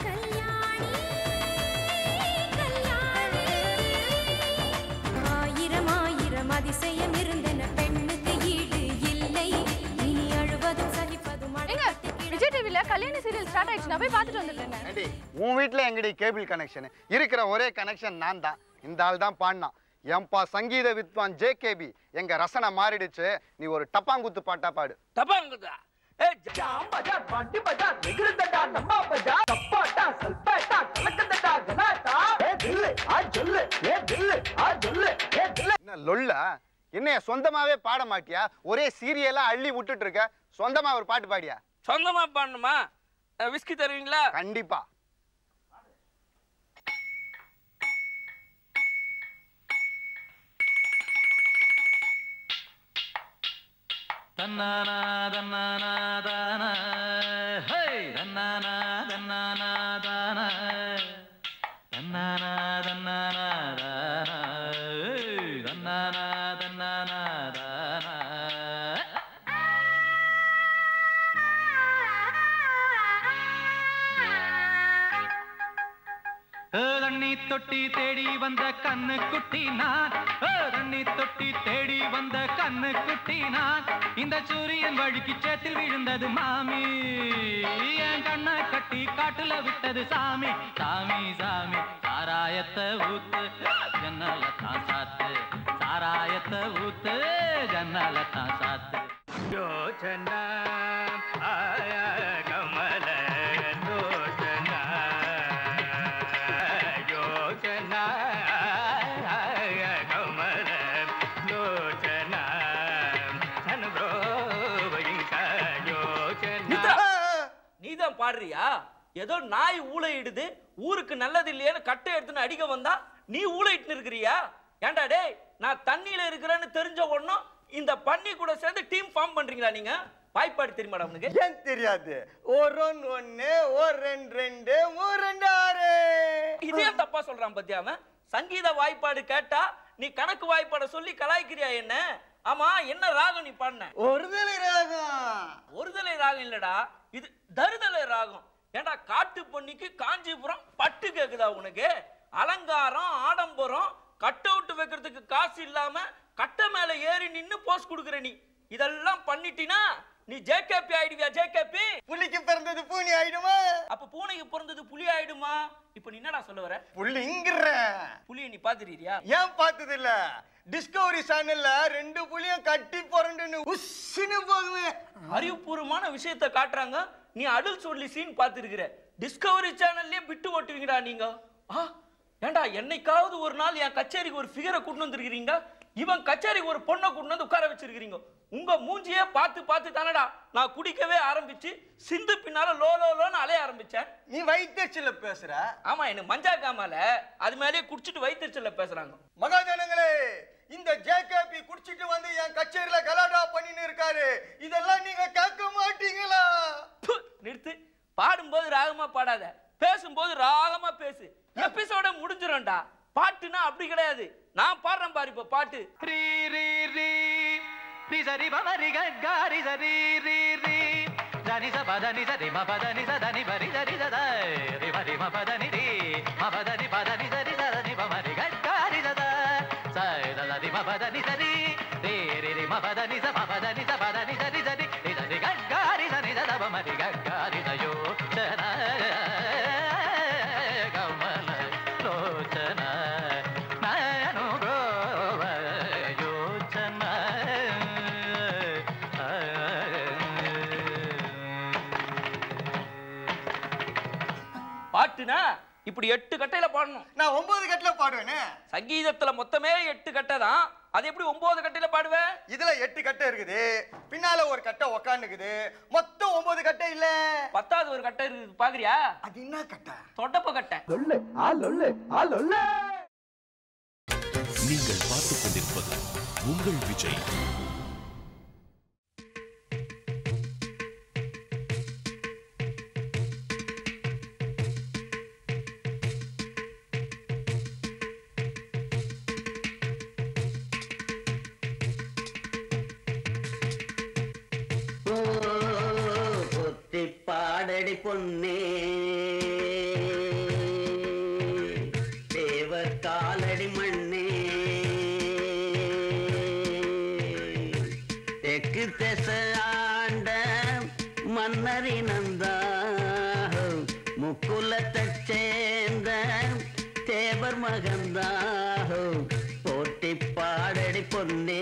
ஆயிரம் ஆயிரம் அதிசயம் இருந்தன பெண்ணுக்கு ஈடு இல்லை இனி அழுவதும் சகிப்பதும் எங்க விஜய் டிவில கல்யாணி சீரியல் ஸ்டார்ட் ஆயிடுச்சு நான் போய் பார்த்துட்டு வந்துடுறேன் ஏண்டி உன் வீட்ல எங்கடி கேபிள் கனெக்ஷன் இருக்கிற ஒரே கனெக்ஷன் நான் தான் இந்த ஆள் தான் பாடினான் எம்பா சங்கீத வித்வான் ஜே கேபி எங்க ரசனை மாறிடுச்சு நீ ஒரு டப்பாங்குத்து பாட்டா பாடு டப்பாங்குதா ஏ ஜாம் பஜார் பாட்டி பஜார் நிகிருந்தடா நம்ம பஜார் சப்பாட்டா சல்பாட்டா கலக்கந்தடா கலாட்டா ஏ தில்லு ஆ சொல்லு ஏ தில்லு ஆ சொல்லு ஏ தில்லு என்ன லொல்லா என்னைய சொந்தமாவே பாட மாட்டியா ஒரே சீரியலா அள்ளி விட்டுட்டு இருக்க சொந்தமா ஒரு பாட்டு பாடியா சொந்தமா பாடணுமா அஹ், விஸ்கி தருவீங்களா கண்டிப்பா தன்னானா தன்னானா தானா ஹே தன்னானா தன்னானா தானா தன்னானா தன்னானா தானா ஏய், தன்னானா தன்னானா தானா ஏ, தண்ணி தொட்டி தேடி வந்த கண்ணு குட்டி நான் ஏ, தண்ணி தொட்டி தேடி வந்த கண்ணு குட்டி நான் இந்த சூரியன் வழுக்கி சேத்தில் விழுந்தது மாமி என் கண்ணை கட்டி காட்டுல விட்டது சாமி சாமி சாமி சாராயத்தை ஊத்து ஜன்னல தான் சாத்து சாராயத்தை ஊத்து ஜன்னல தான் சாத்து யோசனா கமல யோசனா யோசனா கமல யோசனா அனுபவிங்க யோசனா நீதான் பாடுறியா ஏதோ நாய் ஊளையிடுது ஊருக்கு நல்லது இல்லையேன்னு கட்டை எடுத்துன்னு அடிக்க வந்தா நீ ஊளையிட்டு இருக்கிறியா ஏன்டா டேய் நான் தண்ணியில இருக்கிறேன்னு தெரிஞ்ச உடனும் இந்த பண்ணி கூட சேர்ந்து டீம் ஃபார்ம் பண்றீங்களா நீங்க வாய்ப்பாடு தெரியுமாடா உனக்கு ஏன் தெரியாது ஒரு ஒன்று ஒன்று ஒரு ரெண்டு ரெண்டு மூணு ரெண்டு ஆறு இதே தப்பா சொல்றான் பத்தியா அவன் சங்கீத வாய்ப்பாடு கேட்டா நீ கணக்கு வாய்ப்பாட சொல்லி கலாய்க்கிறியா என்ன ஆமா என்ன ராகம் நீ பாடின ஒருதலை ராகம் ஒருதலை ராகம் இல்லடா இது தருதலை ராகம் ஏன்டா காட்டு பொன்னிக்கு காஞ்சிபுரம் பட்டு கேக்குதா உனக்கு அலங்காரம் ஆடம்பரம் கட் அவுட் வைக்கிறதுக்கு காசு இல்லாம கட்டை மேல ஏறி நின்னு போஸ் கொடுக்குற நீ இதெல்லாம் பண்ணிட்டினா நீ ஜேகேபி ஆயிடுவியா ஜேகேபி புலிக்கு பிறந்தது பூனி ஆயிடுமா அப்ப பூனைக்கு பிறந்தது புலி ஆயிடுமா இப்ப நீ என்னடா சொல்ல வர புள்ளிங்கிற புலியை நீ பாத்துறியா ஏன் பார்த்தது இல்ல டிஸ்கவரி சேனல்ல ரெண்டு புலியும் கட்டி புரண்டுன்னு உஸ்ஸுன்னு போகுமே அறிவுபூர்வமான விஷயத்தை காட்டுறாங்க நீ அடல் சொல்லி சீன் பார்த்துருக்கிற டிஸ்கவரி சேனல்லே விட்டு ஓட்டுவீங்கடா நீங்க ஆ ஏன்டா என்னைக்காவது ஒரு நாள் என் கச்சேரிக்கு ஒரு ஃபிகரை கொண்டு வந்திருக்கிறீங்க இவன் கச்சேரிக்கு ஒரு பொண்ணை கொண்டு வந்து உட்கார வச்சிருக்கிறீங்க உங்க மூஞ்சியே பார்த்து பார்த்து தானடா நான் குடிக்கவே ஆரம்பிச்சு சிந்து பின்னால லோ லோ லோன்னு அலைய ஆரம்பிச்சேன் நீ வைத்தறிச்சல பேசுற ஆமா எனக்கு மஞ்சா காமால அது மேலேயே குடிச்சிட்டு வயிற்றுச்சல்ல பேசுறாங்க மகாஜனங்களே இந்த ஜேகேபி குடிச்சிட்டு வந்து என் கச்சேரியில கலாட்டா பண்ணின்னு இருக்காரு இதெல்லாம் நீங்க கேட்க மாட்டீங்களா ப்பு, நிறுத்து பாடும்போது ராகமா பாடாத பேசும்போது ராகமா பேசு எபிசோட முடிஞ்சிடும்டா பாட்டுனா அப்படி கிடையாது நான் பாடுறேன் பாரு இப்ப பாட்டு ரீ ரீ ரீ ரி சரி பமரி கரி சரி ரீ ரீ ஜனி ச பதனி சரி ம பதனி சதனி பரி சரி சத ரி மரி ம பதனி ரி ம பதனி பதனி சரி சதனி பமரி கரி சத ச சரி ம பதனி சரி ரீ ரி ரி ம பதனி ச ம பதனி ச பதனி சரி சரி ரி சரி கரி சனி சத பமரி கரி சயோ சன கமல லோச்சன நயனுகோவ யோச்சன பாட்டுனா இப்படி எட்டு கட்டையில பாடணும் நான் ஒன்பது கட்டில பாடுவேனே சங்கீதத்துல மொத்தமே எட்டு கட்டை தான் அது எப்படி ஒன்பது கட்டையில பாடுவ இதுல எட்டு கட்டை இருக்குது பின்னால ஒரு கட்டை உக்காந்துக்குது மொத்தம் ஒன்பது கட்டை இல்ல பத்தாவது ஒரு கட்டை இருக்குது பாக்குறியா அது என்ன கட்டை தொட்டப்ப கட்டை நீங்கள் பார்த்துக் கொண்டிருப்பது உங்கள் விஜய் பொத்தி பாடடி பொன்னே தேவர் காலடி மண்ணே தெற்கு திச ஆண்ட மன்னரினந்தா முக்குலத்தைச் சேர்ந்த தேவர் மகந்தா போட்டி பாடடி பொன்னே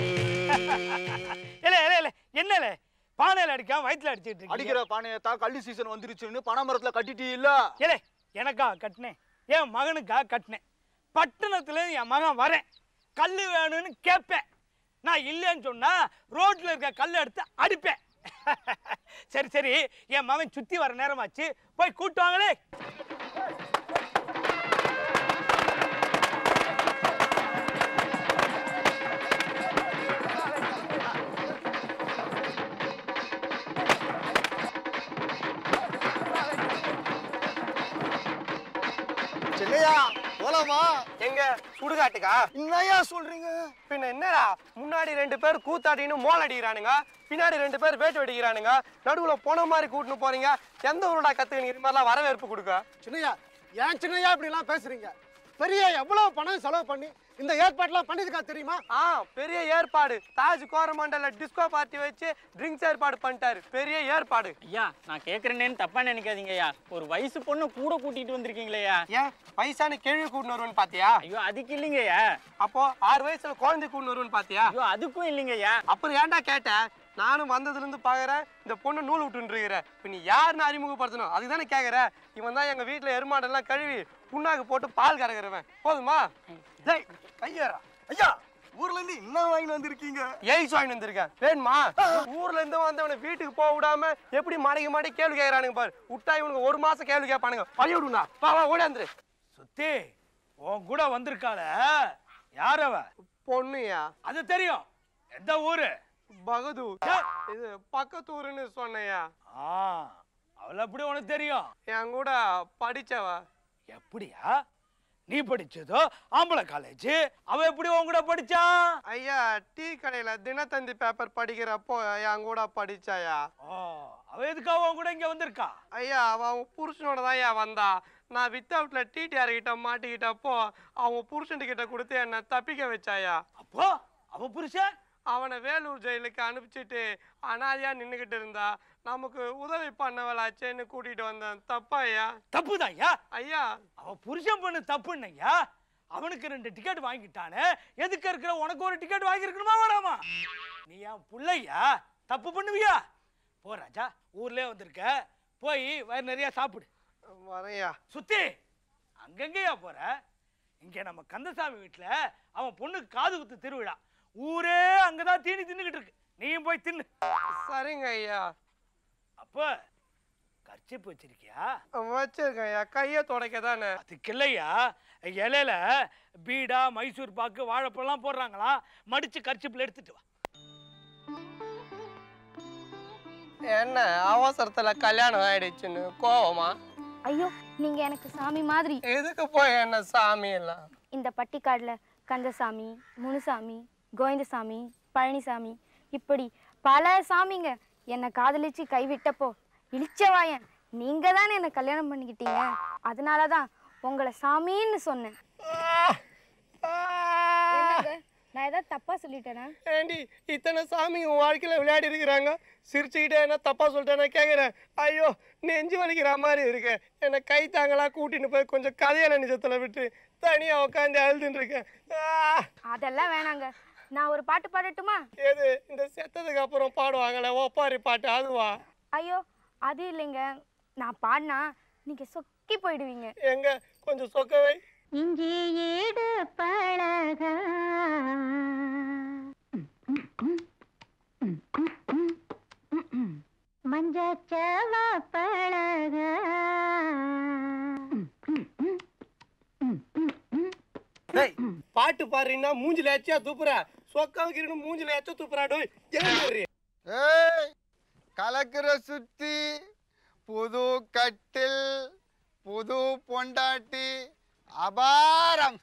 இல்ல இல்ல இல்ல என்னல பானையில அடிக்காம வயித்துல அடிச்சிட்டு இருக்கீங்க அடிக்கிற பானையத்தா கள்ளி சீசன் வந்துருச்சுன்னு பனைமரத்துல கட்டிட்டீ இல்ல ஏலே எனக்கா கட்டினேன் என் மகனுக்கா கட்டினேன் பட்டணத்துல இருந்து என் மகன் வரேன் கல் வேணும்னு கேட்பேன் நான் இல்லைன்னு சொன்னா ரோட்ல இருக்க கல் எடுத்து அடிப்பேன் சரி சரி என் மகன் சுத்தி வர நேரமாச்சு போய் கூட்டு வாங்களே செல்லையா போலாமா எங்க சுடுகாட்டுக்கா என்னையா சொல்றீங்க பின்ன என்னடா முன்னாடி ரெண்டு பேர் கூத்தாடின்னு மோல் அடிக்கிறானுங்க பின்னாடி ரெண்டு பேர் வேட்டு வெடிக்கிறானுங்க நடுவுல போன மாதிரி கூட்டின்னு போறீங்க எந்த ஊருடா கத்துக்கு இது மாதிரிலாம் வரவேற்பு கொடுக்க சின்னையா ஏன் சின்னையா இப்படி எல்லாம் பேசுறீங்க பெரிய எவ்வளவு பணம் செலவு பண்ணி இந்த ஏற்பாடுலாம் பண்ணிருக்கா தெரியுமா ஆ பெரிய ஏற்பாடு தாஜ் கோரமண்டல டிஸ்கோ பார்ட்டி வச்சு ட்ரிங்க்ஸ் ஏற்பாடு பண்ணிட்டாரு பெரிய ஏற்பாடு ஐயா நான் கேக்குறேனேன்னு தப்பா நினைக்காதீங்க ஐயா ஒரு வயசு பொண்ணு கூட கூட்டிட்டு வந்திருக்கீங்களேயா ஏன் வயசான கேள்வி கூட்டின்னு வருவன்னு பாத்தியா ஐயோ அதுக்கு இல்லைங்கய்யா அப்போ ஆறு வயசுல குழந்தை கூட்டின்னு வருவன்னு பாத்தியா ஐயோ அதுக்கும் இல்லைங்கய்யா அப்புறம் ஏன்டா கேட்ட நானும் வந்ததுல இருந்து பாக்குறேன் இந்த பொண்ணு நூல் விட்டுன்னு இருக்கிற இப்ப நீ யாருன்னு அறிமுகப்படுத்தணும் அதுக்கு தானே கேக்குற இவன் தான் எங்க வீட்டுல எருமாடெல்லாம் கழுவி புண்ணாக்கு போட்டு பால் கறக்கிறவன் போதுமா டேய் கையேறா ஐயா ஊர்ல இருந்து என்ன வாங்கிட்டு வந்திருக்கீங்க எய்ஸ் வாங்கிட்டு வந்திருக்கேன் வேணுமா ஊர்ல இருந்து வந்தவனை வீட்டுக்கு போக விடாம எப்படி மடக்கி மாடி கேள்வி கேக்குறானுங்க பாரு விட்டா இவனுக்கு ஒரு மாசம் கேள்வி கேட்பானுங்க பழி விடுனா வா வா ஓடியாந்துரு சுத்தி உன் கூட வந்திருக்காள யார் அவ பொண்ணுயா அது தெரியும் எந்த ஊரு பகதூர் இது பக்கத்து ஊருன்னு சொன்னையா ஆ அவளை எப்படி உனக்கு தெரியும் என் கூட படிச்சவ எப்படியா நீ படிச்சதோ ஆம்பளை காலேஜ் அவ எப்படி உன் கூட படிச்சா ஐயா டீ கடையில தினத்தந்தி பேப்பர் படிக்கிறப்போ என் கூட படிச்சாயா ஓ அவ எதுக்காக உன் கூட இங்க வந்திருக்கா ஐயா அவ அவங்க புருஷனோட தான் ஐயா வந்தா நான் வித் அவுட்ல டிடிஆர் கிட்ட மாட்டிக்கிட்டப்போ அவங்க புருஷன் கிட்ட கொடுத்து என்ன தப்பிக்க வச்சாயா அப்போ அவ புருஷன் அவனை வேலூர் ஜெயிலுக்கு அனுப்பிச்சிட்டு அனாதையா நின்னுகிட்டு இருந்தா நமக்கு உதவி பண்ணவளாச்சேன்னு கூட்டிட்டு வந்தேன் தப்பா ஐயா தப்புதான் ஐயா ஐயா அவ புருஷன் பண்ணு தப்புன்னையா அவனுக்கு ரெண்டு டிக்கெட் வாங்கிட்டானே எதுக்கு இருக்கிற உனக்கு ஒரு டிக்கெட் வாங்கியிருக்கணுமா வேணாமா நீ என் புள்ளையா தப்பு பண்ணுவியா போ ராஜா ஊர்லயே வந்திருக்க போய் வயிறு நிறைய சாப்பிடு வரையா சுத்தி அங்கங்கேயா போற இங்க நம்ம கந்தசாமி வீட்டுல அவன் பொண்ணுக்கு காது குத்து திருவிழா ஊரே அங்கதான் தீனி தின்னுகிட்டு இருக்கு நீயும் போய் தின்னு சரிங்க ஐயா அப்ப கர்ச்சிப்பு வச்சிருக்கியா வச்சிருக்கேன் ஐயா கையை துடைக்க தானே அதுக்கு இல்லையா இலையில பீடா மைசூர் பாக்கு வாழைப்பழம்லாம் போடுறாங்களா மடிச்சு கர்ச்சிப்பில் எடுத்துட்டு வா என்ன அவசரத்துல கல்யாணம் ஆயிடுச்சுன்னு கோவமா ஐயோ நீங்க எனக்கு சாமி மாதிரி எதுக்கு போய் என்ன சாமி எல்லாம் இந்த பட்டிக்காடுல கந்தசாமி முனுசாமி கோவிந்தசாமி பழனிசாமி இப்படி பல சாமிங்க என்னை காதலிச்சு கைவிட்டப்போ இழிச்சவாயன் நீங்க தானே என்னை கல்யாணம் பண்ணிக்கிட்டீங்க அதனால தான் உங்களை சாமின்னு சொன்னேன் என்னங்க நான் ஏதாவது தப்பா சொல்லிட்டேனா ஏண்டி இத்தனை சாமி உன் வாழ்க்கையில விளையாடி இருக்கிறாங்க சிரிச்சுக்கிட்டே என்ன தப்பா சொல்லிட்டேன்னா கேக்குறேன் ஐயோ நெஞ்சு வலிக்கிற மாதிரி இருக்கு என்னை கை தாங்களா கூட்டின்னு போய் கொஞ்சம் கதையான நிஜத்துல விட்டு தனியா உட்காந்து அழுதுன்னு இருக்கேன் ஆ! அதெல்லாம் வேணாங்க நான் ஒரு பாட்டு பாடட்டுமா எது இந்த செத்ததுக்கு அப்புறம் பாடுவாங்களே ஒப்பாரி பாட்டு அதுவா ஐயோ அது இல்லைங்க நான் பாடினா நீங்க சொக்க சொக்கி போயிடுவீங்க எங்க கொஞ்சம் சொக்கவை இஞ்சி ஈடு பழக மஞ்சச்சவ பழக டேய் பாட்டு பாடுறீங்கன்னா மூஞ்சில ஏச்சியா துப்புற சொக்காவுக்கு இருக்கணும் மூஞ்சில ஏச்சா துப்புறா டோய் ஏன் ஏய் கலக்கிற சுத்தி புது கட்டில் புது பொண்டாட்டி அபாரம்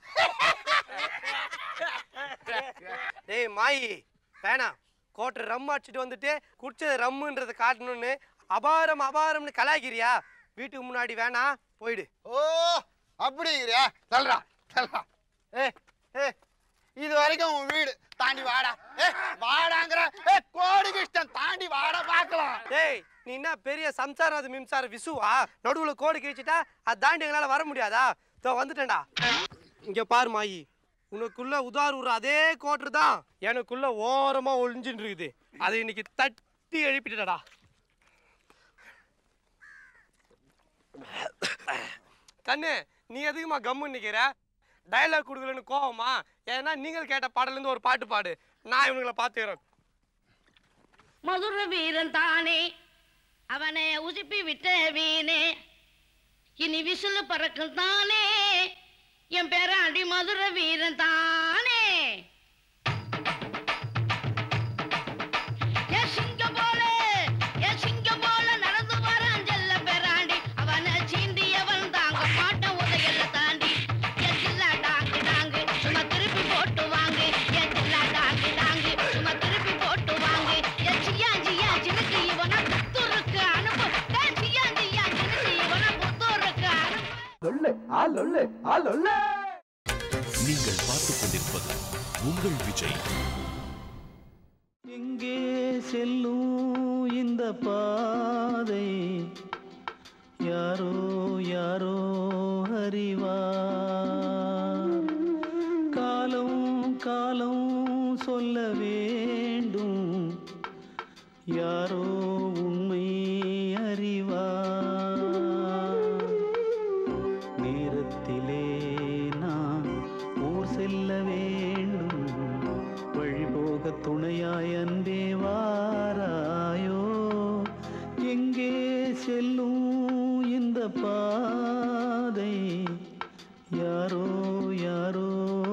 டேய் மாயி வேணாம் கோட்டை ரம் அடிச்சுட்டு வந்துட்டு குடிச்சது ரம்முன்றதை காட்டணும்னு அபாரம் அபாரம்னு கலாய்க்கிறியா வீட்டுக்கு முன்னாடி வேணாம் போயிடு ஓ அப்படிங்கிறியா தல்றா தல்றா ஏ ஏ இது வரைக்கும் உன் வீடு தாண்டி வாடா ஏ வாடாங்கிற ஏ கோடி கிருஷ்ணன் தாண்டி வாடா பார்க்கலாம் டேய் நீ என்ன பெரிய சம்சாரம் அது மிம்சார விசுவா நடுவுல கோடு கிழிச்சிட்டா அது தாண்டி எங்களால வர முடியாதா இதோ வந்துட்டேன்டா இங்க பாரு மாயி உனக்குள்ள உதார் உற அதே கோட்டர் தான் எனக்குள்ள ஓரமா ஒளிஞ்சுட்டு இருக்குது அதை இன்னைக்கு தட்டி எழுப்பிட்டடா கண்ணு நீ எதுக்குமா கம்முன்னு நிக்கிற டயலாக் கொடுக்கலன்னு கோவமா ஏன்னா நீங்கள் கேட்ட பாடல இருந்து ஒரு பாட்டு பாடு நான் இவனுங்களை பார்த்துக்கிறேன் மதுர வீரன் தானே அவனை உசுப்பி விட்ட வீணே இனி விசிலு பறக்கும் தானே என் பேராண்டி மதுர வீரன் தானே என் சிங்கம் போல என் சிங்கம் போல நடந்து வரான் செல்ல பேராண்டி அவனை சீண்டியவன் தாங்க மாட்டான் உதையல்ல தாண்டி என் சில்லா டாங்கு டாங்கு சும்மா திருப்பி போட்டு வாங்க என் சில்லா டாங்கு டாங்கு சும்மா திருப்பி போட்டு வாங்க என் சியா சியா சினுக்கு இவனை புத்தூருக்கு அனுப்பு டேய் சியா சியா சினுக்கு இவனை புத்தூருக்கு அனுப்பு லொல்லு ஆ லொல்லு ஆ லொல்லு நீங்கள் பார்த்துக் கொண்டிருப்பது உங்கள் விஜய் எங்கே செல்லும் இந்த பாதை யாரோ யாரோ அறிவார் காலம் காலம் சொல்ல வேண்டும் யாரோ உண்மை அறிவார் நேரத்திலே நான் ஊர் செல்ல வேண்டும் வழிபோக துணையாய் அன்பே வாராயோ எங்கே செல்லும் இந்த பாதை யாரோ யாரோ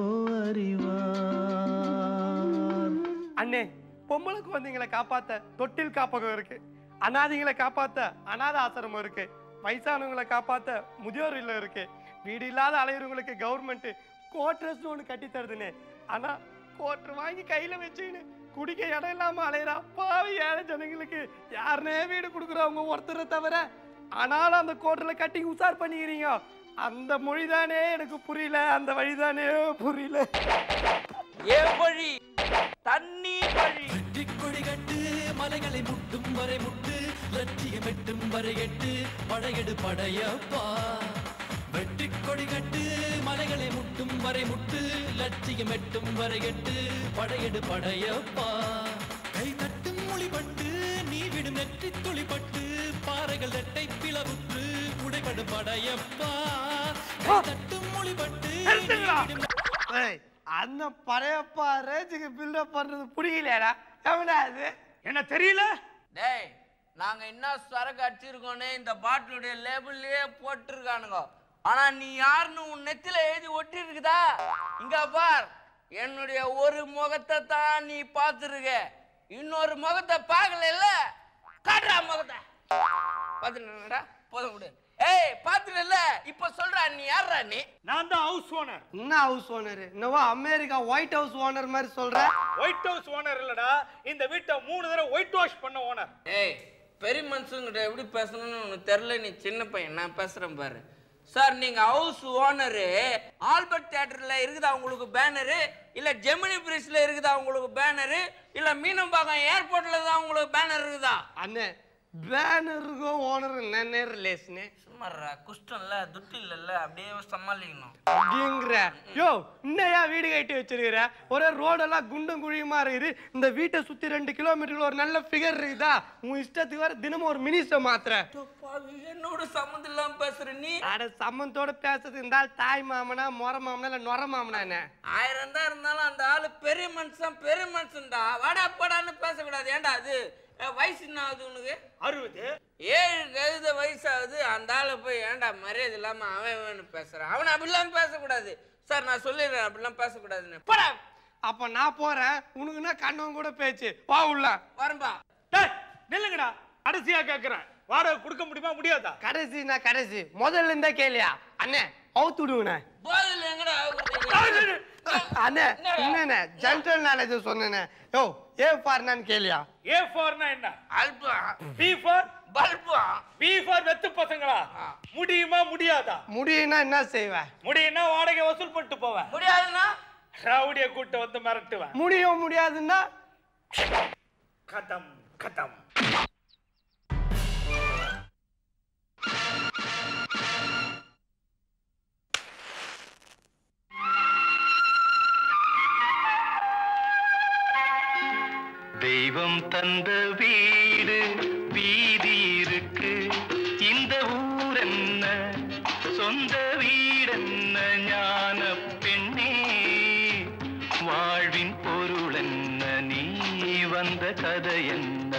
அறிவார் அண்ணே பொம்பளை குழந்தைங்களை காப்பாத்த தொட்டில் காப்பகம் இருக்கு அனாதைகளை காப்பாத்த அனாத ஆசிரமம் இருக்கு வயசானவங்களை காப்பாத்த முதியோர் இல்லம் இருக்கு வீடு இல்லாத அலையிறவங்களுக்கு கவர்மெண்ட் கோட்ரஸ் ஒன்று கட்டி தருதுன்னு ஆனா கோட்டர் வாங்கி கையில வச்சுக்கின்னு குடிக்க இடம் இல்லாம அலையிறா பாவி ஏழை ஜனங்களுக்கு யாருனே வீடு கொடுக்குறவங்க ஒருத்தரை தவிர ஆனாலும் அந்த கோட்டர்ல கட்டி உசார் பண்ணிக்கிறீங்க அந்த மொழிதானே எனக்கு புரியல அந்த வழிதானே புரியல ஏ வழி தண்ணி வழி கொடி கட்டு மலைகளை முட்டும் வரை முட்டு லட்சியம் எட்டும் வரை எட்டு படையெடு படையப்பா வெற்றி கொடி கட்டு மலைகளை முட்டும் வரை முட்டு லட்சியம் எட்டும் வரை எட்டு படையெடு படையப்பா கை தட்டும் மொழிபட்டு நீ விடும் நெற்றி துளிப்பட்டு பாறைகள் ரெட்டை பிளவுற்று உடைபடு படையப்பா கை தட்டும் மொழிபட்டு நீ விடும் ஏய், அந்த பழையப்பா ரேஞ்சுக்கு பில்டப் பண்றது புரியலையாடா எவனா அது என்ன தெரியல டேய் நாங்க என்ன சரக்கு அடிச்சிருக்கோன்னு இந்த பாட்டிலுடைய லேபிள்லயே போட்டிருக்கானுங்க ஆனா நீ யாருன்னு உன் நெத்தில எழுதி ஒட்டி இருக்குதா இங்க பார் என்னுடைய ஒரு முகத்தை தான் நீ பார்த்துருக்க இன்னொரு முகத்தை பார்க்கல இல்ல காட்டுறா முகத்தை பார்த்துட்டா போதும் விடு ஏய் பார்த்துட்டல இப்ப சொல்றா நீ யாரா நீ நான் தான் ஹவுஸ் ஓனர் என்ன ஹவுஸ் ஓனர் என்னவோ அமெரிக்கா ஒயிட் ஹவுஸ் ஓனர் மாதிரி சொல்ற ஒயிட் ஹவுஸ் ஓனர் இல்லடா இந்த வீட்டை மூணு தடவை ஒயிட் வாஷ் பண்ண ஓனர் ஏய் பெரிய மனுஷங்கிட்ட எப்படி பேசணும்னு உனக்கு தெரியல நீ சின்ன பையன் நான் பேசுறேன் பாரு சார் நீங்க ஹவுஸ் ஓனரு ஆல்பர்ட் தியேட்டர்ல இருக்குதா உங்களுக்கு பேனரு இல்ல ஜெமினி பிரிட்ஜ்ல இருக்குதா உங்களுக்கு பேனரு இல்ல மீனம்பாக்கம் ஏர்போர்ட்ல தான் உங்களுக்கு பேனர் இருக்குதா அண்ணே பேனர் இருக்கும் ஓனர் என்ன ரிலேஷனு சும்மாறா குஷ்டம்ல துட்டு இல்லைல்ல அப்படியே சமாளிக்கணும் அப்படிங்கிற யோ இன்னையா வீடு கட்டி வச்சிருக்கிற ஒரே ரோடெல்லாம் குண்டும் குழியுமா இருக்குது இந்த வீட்டை சுத்தி ரெண்டு கிலோமீட்டருக்கு ஒரு நல்ல ஃபிகர் இருக்குதா உன் இஷ்டத்துக்கு வர தினமும் ஒரு மினிஸ்டர் மாத்திர என்னோட சம்மந்தம் இல்லாம பேசுற நீ அட சம்மந்தோட பேசுறது இருந்தால் தாய் மாமனா மொர மாமனா இல்ல நொர மாமனா என்ன ஆயிரம் தான் இருந்தாலும் அந்த ஆளு பெரிய மனுஷன் பெரிய மனுஷன்டா வாடா போடான்னு பேசக்கூடாது ஏன்டா அது அஹ், வயசு என்ன ஆகுது உனக்கு அறுபது ஏழு கழுத வயசாகுது அந்த ஆளை போய் ஏன்டா மரியாதை இல்லாம அவன் இவன்னு பேசுறான் அவன் அப்படிலாம் பேசக்கூடாது சார் நான் சொல்லிடுறேன் அப்படிலாம் பேசக்கூடாதுன்னு போடா அப்ப நான் போறேன் உனக்குன்னா கண்ணவன் கூட பேச்சு வா உள்ள வரம்பா டேய் நில்லுங்கடா கடைசியா கேக்குறேன் வாடகை கொடுக்க முடியுமா முடியாதா கடைசினா கடைசி முதல்ல இருந்தே கேளியா அண்ணே அவுத்து விடுங்கண்ணே போதில் எங்கடா அண்ணே என்னண்ணே ஜென்ரல் நாலேஜ் சொன்னேண்ணே யோ ஏ ஃபார்னான்னு கேளியா ஏ ஃபார்னா என்ன அல்பா பி ஃபார் பல்பா பி ஃபார் வெத்து பசங்களா முடியுமா முடியாதா முடியும்னா என்ன செய்வேன் முடியும்னா வாடகை வசூல் பண்ணிட்டு போவேன் முடியாதுன்னா ரவுடிய கூட்ட வந்து மிரட்டுவேன் முடியும் முடியாதுன்னா கதம் கதம் தெய்வம் தந்த வீடு வீதி இருக்கு இந்த ஊர் என்ன சொந்த வீடென்ன ஞான பெண்ணே வாழ்வின் பொருள் என்ன நீ வந்த கதை என்ன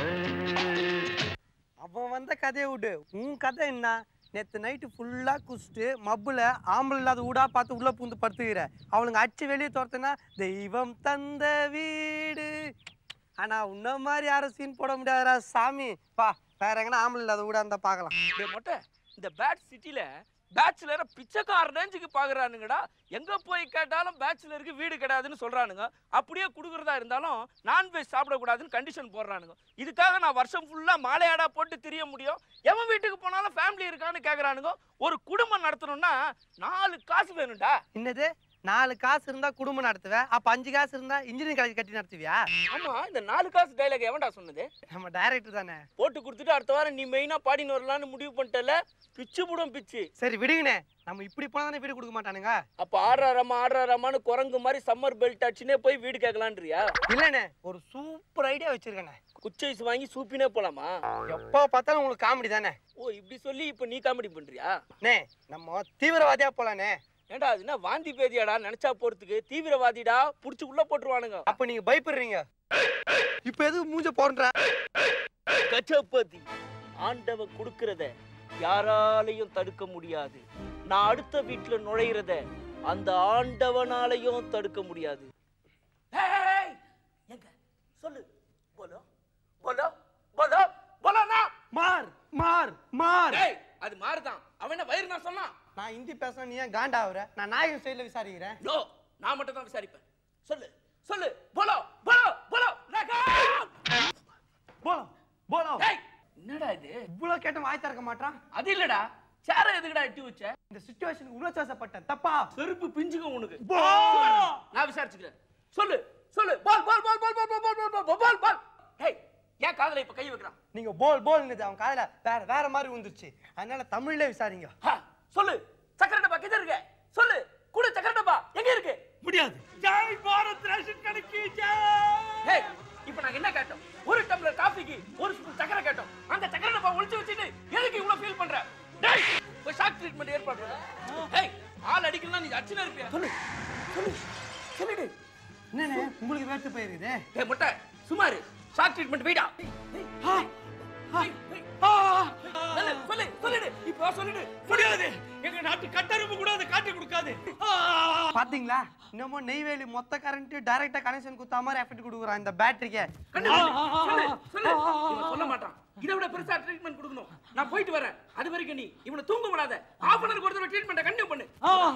அவன் வந்த கதையை விடு உன் கதை என்ன நேத்து நைட்டு ஃபுல்லா குடிச்சிட்டு மப்புல ஆம்பளை இல்லாத ஊடா பார்த்து உள்ள பூந்து படுத்துக்கிற அவனுங்க அடிச்சு வெளியே துரத்துனா தெய்வம் தந்த வீடு ஆனா உன்ன மாதிரி யாரும் சீன் போட முடியாதுடா சாமி பா வேற எங்கன்னா ஆம்பளை இல்லாத ஊடா இருந்தா பார்க்கலாம் டேய் மொட்டை இந்த பேட் சிட்டில பேச்சுலரை பிச்சைக்கார ரேஞ்சுக்கு பாக்குறானுங்கடா எங்க போய் கேட்டாலும் பேச்சுலருக்கு வீடு கிடையாதுன்னு சொல்றானுங்க அப்படியே குடுக்குறதா இருந்தாலும் நான்வெஜ் சாப்பிடக்கூடாதுன்னு கண்டிஷன் போடுறானுங்க இதுக்காக நான் வருஷம் ஃபுல்லா மாலையாடா போட்டு திரிய முடியும் எவன் வீட்டுக்கு போனாலும் ஃபேமிலி இருக்கான்னு கேக்குறானுங்க ஒரு குடும்பம் நடத்தணும்னா நாலு காசு வேணும்டா என்னது நாலு காசு இருந்தா குடும்பம் நடத்துவேன் அப்ப அஞ்சு காசு இருந்தா இன்ஜினியரிங் காலேஜ் கட்டி நடத்துவியா ஆமா இந்த நாலு காசு டைலாக் எவன்டா சொன்னது நம்ம டைரக்டர் தானே போட்டு கொடுத்துட்டு அடுத்த வாரம் நீ மெயினா பாடின்னு வரலான்னு முடிவு பண்ணிட்டல பிச்சு புடும் பிச்சு சரி விடுங்கண்ணே நம்ம இப்படி போனா தானே வீடு கொடுக்க மாட்டானுங்க அப்ப ஆடுறாராமா ஆடுறாராமான்னு குரங்கு மாதிரி சம்மர் பெல்ட் அடிச்சுனே போய் வீடு கேட்கலான்றியா இல்லண்ணே ஒரு சூப்பர் ஐடியா வச்சிருக்கேனே குச்சைஸ் வாங்கி சூப்பினே போலாமா எப்போ பார்த்தாலும் உங்களுக்கு காமெடி தானே ஓ இப்படி சொல்லி இப்ப நீ காமெடி பண்றியா நே நம்ம தீவிரவாதியா போலானே ஏன்டா அது என்ன வாந்தி பேதியாடா நினைச்சா போறதுக்கு தீவிரவாதிடா புடிச்சு உள்ள போட்டுருவானுங்க அப்ப நீங்க பயப்படுறீங்க இப்ப எதுக்கு மூஞ்ச போடுற கச்சபதி ஆண்டவ குடுக்கறத யாராலையும் தடுக்க முடியாது நான் அடுத்த வீட்டுல நுழையிறத அந்த ஆண்டவனாலையும் தடுக்க முடியாது ஏய், எங்க சொல்லு போலோ போலோ போலோ போலோனா மார் மார் மார் ஏய் அது மாறுதான் அவன் என்ன வயிறு நான் சொன்னான் நான் ஹிந்தி பேசுறேன் நீ ஏன் காண்டாவுற நான் நாயகன் சைடுல விசாரிக்கிறேன் நோ நான் மட்டும் தான் விசாரிப்பேன் சொல்லு சொல்லு போலோ போலோ போலோ நகம் போலோ போலோ ஏய் என்னடா இது இவ்வளவு கேட்ட வாய் திறக்க மாட்டான் அது இல்லடா சேர எதுக்குடா எட்டி வச்ச இந்த சுச்சுவேஷனுக்கு உணர்ச்சி தப்பா செருப்பு பிஞ்சுங்க உனக்கு போ. நான் விசாரிச்சுக்கிறேன் சொல்லு சொல்லு பால் பால் பால் பால் பால் பால் பால் பால் பால் பால் பால் ஹேய் ஏன் காதுல இப்ப கை வைக்கிறான் நீங்க போல் போல் அவன் காதுல வேற வேற மாதிரி வந்துருச்சு அதனால தமிழ்ல விசாரிங்க ஹா, சொல்லு சக்கரை டப்பா கிட்ட இருக்கு சொல்லு கூட சக்கரை டப்பா எங்க இருக்கு முடியாது ஜெய் பாரத் ரேஷன் கடைக்கு ஹேய் இப்போ நாங்க என்ன கேட்டோம் ஒரு டம்ளர் காஃபிக்கு ஒரு ஸ்பூன் சக்கரை கேட்டோம் அந்த சக்கரை டப்பா ஒளிச்சு வச்சுட்டு எதுக்கு இவ்வளவு ஃபீல் பண்ற டேய் போய் ஷாக் ட்ரீட்மெண்ட் ஏற்பாடு பண்ணு. ஹேய் ஆள் அடிக்கலாம் நீ அடிச்சுனா இருப்பியா சொல்லு சொல்லு சொல்லுடு என்னண்ணே உங்களுக்கு வேட்டு போயிருக்குது ஏய் முட்டை சுமாரு ஷாக் ட்ரீட்மெண்ட் வீடா சொல்லு சொல்லு சொல்லுடு இப்போ சொல்லுடு முடியாது எங்க நாட்டு கட்டரும்பு கூட அதை காட்டி கொடுக்காது பாத்தீங்களா இன்னமும் நெய்வேலி மொத்த கரண்ட் டைரக்டா கனெக்ஷன் குத்தா மாதிரி எஃபெக்ட் கொடுக்குறான் இந்த பேட்டரிக்கு சொல்லு சொல்லு இவன் சொல்ல மாட்டான் இதை விட பெருசா ட்ரீட்மெண்ட் கொடுக்கணும் நான் போயிட்டு வரேன் அது வரைக்கும் நீ இவனை தூங்க விடாத ஆஃப் அன் ஒரு தடவை ட்ரீட்மெண்ட்டை கண்டினியூ பண்ணு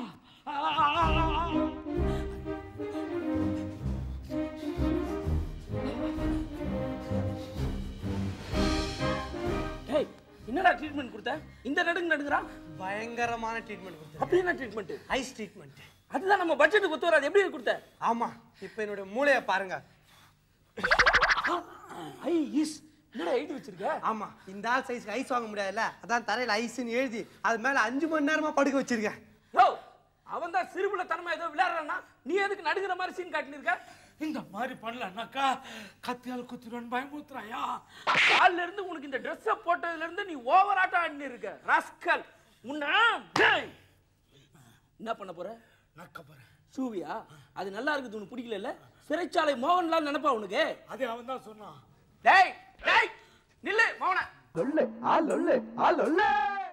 டேய் என்னடா ட்ரீட்மெண்ட் கொடுத்த இந்த நடுங்க நடுங்குறான் பயங்கரமான ட்ரீட்மெண்ட் கொடுத்து அப்படி என்ன ட்ரீட்மெண்ட் ஐஸ் ட்ரீட்மெண்ட் அதுதான் நம்ம பட்ஜெட்டுக்கு ஒத்து வராது எப்படி கொடுத்த ஆமா இப்போ என்னோட மூளைய பாருங்க ஐ இஸ் என்னடா எழுதி வச்சிருக்க ஆமா இந்த ஆள் சைஸ்க்கு ஐஸ் வாங்க முடியாதுல்ல அதான் தரையில ஐஸ்னு எழுதி அது மேல அஞ்சு மணி நேரமா படுக்க வச்சிருக்கேன் யோ அவன் தான் சிறுபுல தனமா ஏதோ விளையாடுறான்னா நீ எதுக்கு நடுக்கிற மாதிரி சீன் காட்டினிருக்க இந்த மாதிரி பண்ணலன்னாக்கா கத்தியால் குத்திடுவேன் பயமுத்துறாயா கால்ல இருந்து உனக்கு இந்த ட்ரெஸ்ஸை போட்டதுல இருந்து நீ ஓவர் ஆட்டம் ஆடினு இருக்க ராஸ்கல் உன்ன டேய். என்ன பண்ண போற நக்க போறேன் சூவியா அது நல்லா இருக்குது உனக்கு பிடிக்கல இல்ல சிறைச்சாலை மோகன்லால் நினைப்பா உனக்கு அது அவன் தான் சொன்னான் டேய் டேய் நில்லு மோகன லொல்லே ஆ லொல்லே ஆ லொல்லே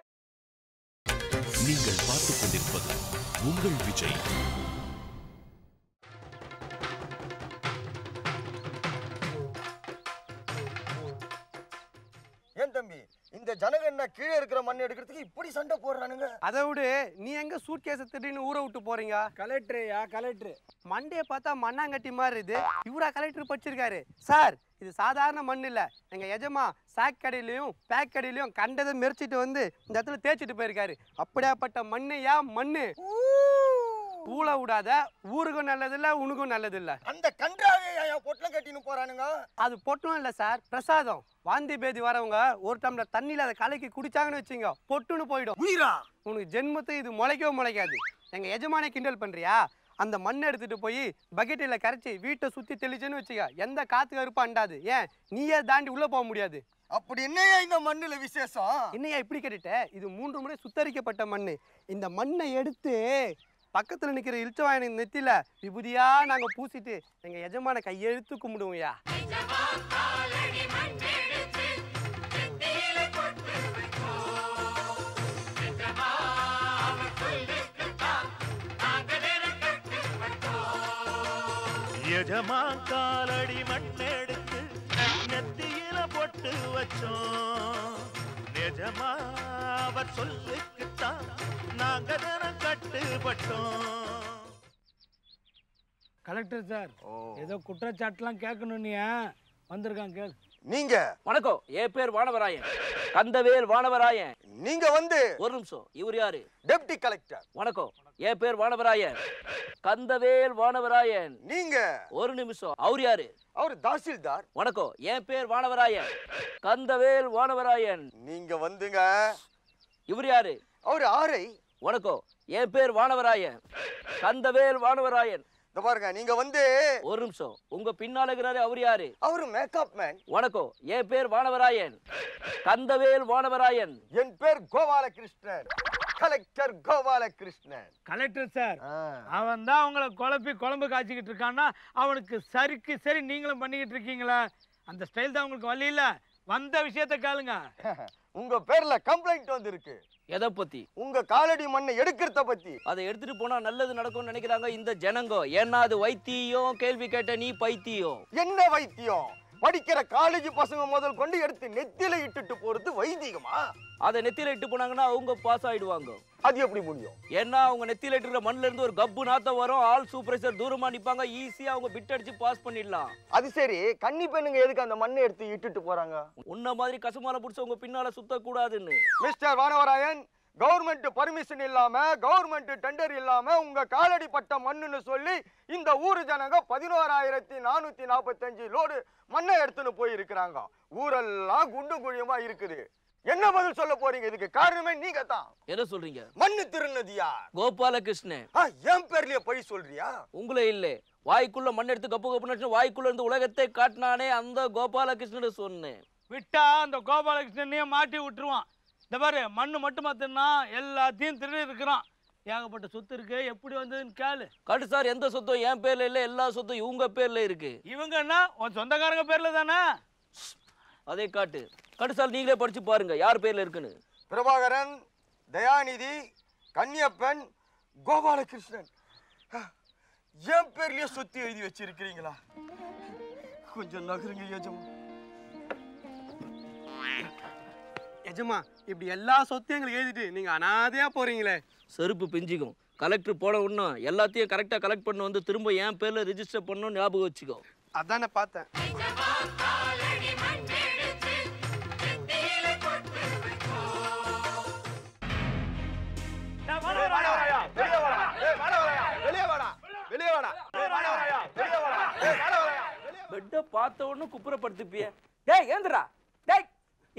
நீங்கள் பார்த்துக் கொண்டிருப்பது உங்கள் விஜய் ஏன் தம்பி இந்த ஜனங்க என்ன கீழே இருக்கிற மண் எடுக்கிறதுக்கு இப்படி சண்டை போடுறானுங்க அதை விடு நீ எங்க சூட் கேஸ திடீர்னு ஊற விட்டு போறீங்க கலெக்டர்யா கலெக்டர் மண்டே பார்த்தா மண்ணாங்கட்டி மாதிரி இருக்குது இவரா கலெக்டர் படிச்சிருக்காரு சார் இது சாதாரண மண் இல்ல எங்க எஜமா சாக் கடையிலயும் பேக் கடையிலயும் கண்டதை மெரிச்சிட்டு வந்து இந்த இடத்துல தேய்ச்சிட்டு போயிருக்காரு அப்படியாப்பட்ட மண்ணையா மண்ணு ஊழ விடாத ஊருக்கும் நல்லது இல்ல உனக்கும் நல்லது இல்ல அந்த கன்றாவே ஏன் பொட்டலம் கட்டின்னு போறானுங்க அது பொட்டும் இல்ல சார் பிரசாதம் வாந்தி பேதி வரவங்க ஒரு டம்ளர் தண்ணியில அதை கலக்கி குடிச்சாங்கன்னு வச்சுங்க பொட்டுன்னு போயிடும் உயிரா உனக்கு ஜென்மத்துக்கு இது முளைக்கவே முளைக்காது எங்க எஜமானை கிண்டல் பண்றியா அந்த மண்ணை எடுத்துட்டு போய் பக்கெட்டில் கரைச்சி வீட்டை சுத்தி தெளிச்சுன்னு வச்சுக்க எந்த காத்து கருப்பு அண்டாது ஏன் நீயே தாண்டி உள்ள போக முடியாது அப்படி என்னையா இந்த மண்ணுல விசேஷம் என்னையா இப்படி கேட்டுட்ட இது மூன்று முறை சுத்தரிக்கப்பட்ட மண்ணு இந்த மண்ணை எடுத்து பக்கத்துல நிக்கிற இழுச்சவாயனின் நெத்தில விபூதியா நாங்க பூசிட்டு எங்க எஜமான கையெழுத்து கும்பிடுவோம்யா எஜமா காலடி மண்ணெடுத்து நெத்தியில பொட்டு வச்சோம் நிஜமா அவர் சொல்லுக்குத்தான் நாங்க தினம் கட்டுப்பட்டோம் கலெக்டர் சார் ஏதோ குற்றச்சாட்டுலாம் கேட்கணும் நீ வந்திருக்கான் கேள் நீங்க வணக்கம் என் பேர் வானவராயன் கந்தவேல் வானவராயன் நீங்க வந்து ஒரு நிமிஷம் இவர் யாரு டெப்டி கலெக்டர் வணக்கம் என் பேர் வானவராயன் கந்தவேல் வானவராயன் நீங்க ஒரு நிமிஷம் அவர் யாரு அவர் தாசில்தார் வணக்கம் என் பேர் வானவராயன் கந்தவேல் வானவராயன் நீங்க வந்துங்க இவர் யாரு அவர் ஆரை வணக்கம் என் பேர் வானவராயன் கந்தவேல் வானவராயன் இந்த பாருங்க நீங்க வந்து ஒரு நிமிஷம் உங்க பின்னால இருக்கிறாரு அவர் யாரு அவரு மேக்கப் மேன் வணக்கம் என் பேர் வானவராயன் கந்தவேல் வானவராயன் என் பேர் Gopalakrishnan collector Gopalakrishnan collector sir அவன் தான் உங்களை குழப்பி குழம்பு காய்ச்சிக்கிட்டு இருக்கான்னா அவனுக்கு சரிக்கு சரி நீங்களும் பண்ணிக்கிட்டு இருக்கீங்களா அந்த ஸ்டைல் தான் உங்களுக்கு வழி இல்ல வந்த விஷயத்த கேளுங்க உங்க பேர்ல கம்ப்ளைண்ட் வந்திருக்கு எதை பத்தி உங்க காலடி மண்ணை எடுக்கிறத பத்தி அதை எடுத்துட்டு போனா நல்லது நடக்கும்னு நினைக்கிறாங்க இந்த ஜனங்க ஏன்னா அது வைத்தியம் கேள்வி கேட்ட நீ பைத்தியம் என்ன வைத்தியம் படிக்கிற காலேஜ் பசங்க முதல் கொண்டு எடுத்து நெத்தியில இட்டுட்டு போறது வைத்தியமா அதை நெத்தியில இட்டு போனாங்கன்னா அவங்க பாஸ் ஆயிடுவாங்க அது எப்படி முடியும் ஏன்னா அவங்க நெத்தியில இட்டுற மண்ணுல இருந்து ஒரு கப்பு நாத்தம் வரும் ஆல் சூப்பர்வைசர் தூரமா நிப்பாங்க ஈஸியா அவங்க பிட் அடிச்சு பாஸ் பண்ணிடலாம் அது சரி கன்னி பெண்ணுங்க எதுக்கு அந்த மண்ணை எடுத்து இட்டுட்டு போறாங்க உன்ன மாதிரி கசமால புடிச்சவங்க பின்னால சுத்த கூடாதுன்னு மிஸ்டர் வானவராயன் கவர்மெண்ட் பர்மிஷன் இல்லாம கவர்மெண்ட் டெண்டர் இல்லாம உங்க காலடி பட்ட மண்ணுன்னு சொல்லி இந்த ஊரு ஜனங்க பதினோராயிரத்தி நானூத்தி நாற்பத்தஞ்சு லோடு மண்ணை எடுத்துன்னு போயிருக்கிறாங்க ஊரெல்லாம் குண்டு குழியுமா இருக்குது என்ன பதில் சொல்ல போறீங்க இதுக்கு காரணமே நீங்க தான் என்ன சொல்றீங்க மண்ணு திருநது யார் கோபாலகிருஷ்ணன் ஆ, என் பேர்லயே பழி சொல்றியா உங்களே இல்ல வாய்க்குள்ள மண் எடுத்து கப்பு கப்பு வாய்க்குள்ள இருந்து உலகத்தை காட்டினானே அந்த கோபாலகிருஷ்ணன் சொன்னேன் விட்டா அந்த கோபாலகிருஷ்ணனையே மாட்டி விட்டுருவான் இந்த பாரு மண்ணு மட்டும் பார்த்துன்னா எல்லாத்தையும் திருடி இருக்கிறான் ஏகப்பட்ட சொத்து இருக்கு எப்படி வந்ததுன்னு கேளு கடு சார் எந்த சொத்தும் என் பேர்ல இல்ல எல்லா சொத்தும் இவங்க பேர்ல இருக்கு இவங்க என்ன உன் சொந்தக்காரங்க பேர்ல தானே அதை காட்டு கடு சார் நீங்களே படிச்சு பாருங்க யார் பேர்ல இருக்குன்னு பிரபாகரன் தயாநிதி கன்னியப்பன் கோபாலகிருஷ்ணன் ஆ, என் பேர்லயே சொத்து எழுதி வச்சிருக்கிறீங்களா கொஞ்சம் நகருங்க யஜமா எஜமா இப்படி எல்லா சொத்தையும் எங்களுக்கு எழுதிட்டு நீங்க அனாதையா போறீங்களே செருப்பு பிஞ்சிக்கும் கலெக்டர் போன உடனே எல்லாத்தையும் கரெக்டா கலெக்ட் பண்ண வந்து திரும்ப என் பேர்ல ரிஜிஸ்டர் பண்ணணும் ஞாபகம் வச்சுக்கோ அதானே பார்த்தேன் பெட்டை பார்த்த உடனே குப்புறப்படுத்திப்பிய டேய் ஏந்திரா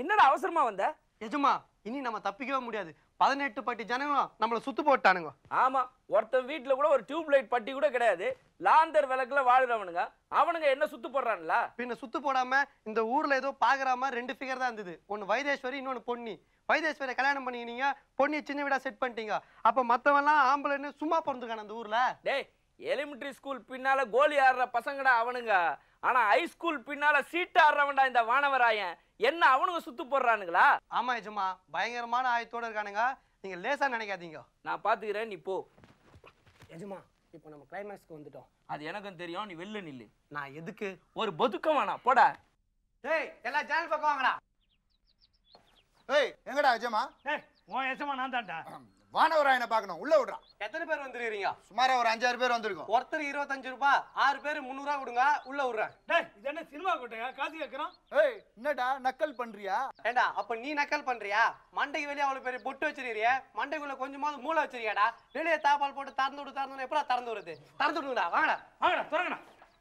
என்னடா அவசரமா வந்த எஜமா இனி நம்ம தப்பிக்கவே முடியாது பதினெட்டு பட்டி ஜனங்களும் நம்மள சுத்து போட்டானுங்க ஆமா ஒருத்தன் வீட்டுல கூட ஒரு டியூப் லைட் பட்டி கூட கிடையாது லாந்தர் விளக்குல வாழ்றவனுங்க அவனுங்க என்ன சுத்து போடுறான்ல பின்ன சுத்து போடாம இந்த ஊர்ல ஏதோ பாக்குற மாதிரி ரெண்டு ஃபிகர் தான் இருந்தது ஒன்னு வைத்தேஸ்வரி இன்னொன்னு பொன்னி வைத்தேஸ்வரி கல்யாணம் பண்ணிக்கினீங்க பொன்னி சின்ன வீடா செட் பண்ணிட்டீங்க அப்ப மத்தவன்லாம் ஆம்பளைன்னு சும்மா பிறந்துக்கான அந்த ஊர்ல டேய் எலிமெண்டரி ஸ்கூல் பின்னால கோலி ஆடுற பசங்கடா அவனுங்க ஆனா ஹை ஸ்கூல் பின்னால சீட்டு ஆடுறவன்டா இந்த வானவராயன் என்ன அவனுங்க சுத்து போடுறானுங்களா ஆமா எஜமா பயங்கரமான ஆயத்தோட இருக்கானுங்க நீங்க லேசா நினைக்காதீங்க நான் பாத்துக்கிறேன் நீ போ எஜமா இப்போ நம்ம கிளைமேக்ஸ்க்கு வந்துட்டோம் அது எனக்கும் தெரியும் நீ வெளில நில்லு நான் எதுக்கு ஒரு பதுக்கம் வேணாம் போடா டேய் எல்லா சேனல் பக்கம் வாங்கடா ஏய் எங்கடா எஜமா ஏய் உன் எசமா நான் தான்டா வானவராயனை பார்க்கணும் உள்ள விடுறான் எத்தனை பேர் வந்துருக்கீங்க சுமாரா ஒரு அஞ்சாறு பேர் வந்திருக்கோம் ஒருத்தர் இருபத்தஞ்சு ரூபாய் ஆறு பேர் முந்நூறுவா கொடுங்க உள்ள விடுறேன் டேய் இது என்ன சினிமா கோட்டையா காசு கேட்கறோம் ஏய் என்னடா நக்கல் பண்றியா ஏண்டா அப்ப நீ நக்கல் பண்றியா மண்டைக்கு வெளியே அவ்வளவு பெரிய பொட்டு வச்சிருக்கிறிய மண்டைக்குள்ள கொஞ்சமாவது மூளை வச்சிருக்கியாடா வெளியே தாப்பால் போட்டு திறந்து விடு திறந்து விடு எப்படா திறந்து விடுறது திறந்து விடுங்கடா வாங்கடா வாங்கடா திறங்கடா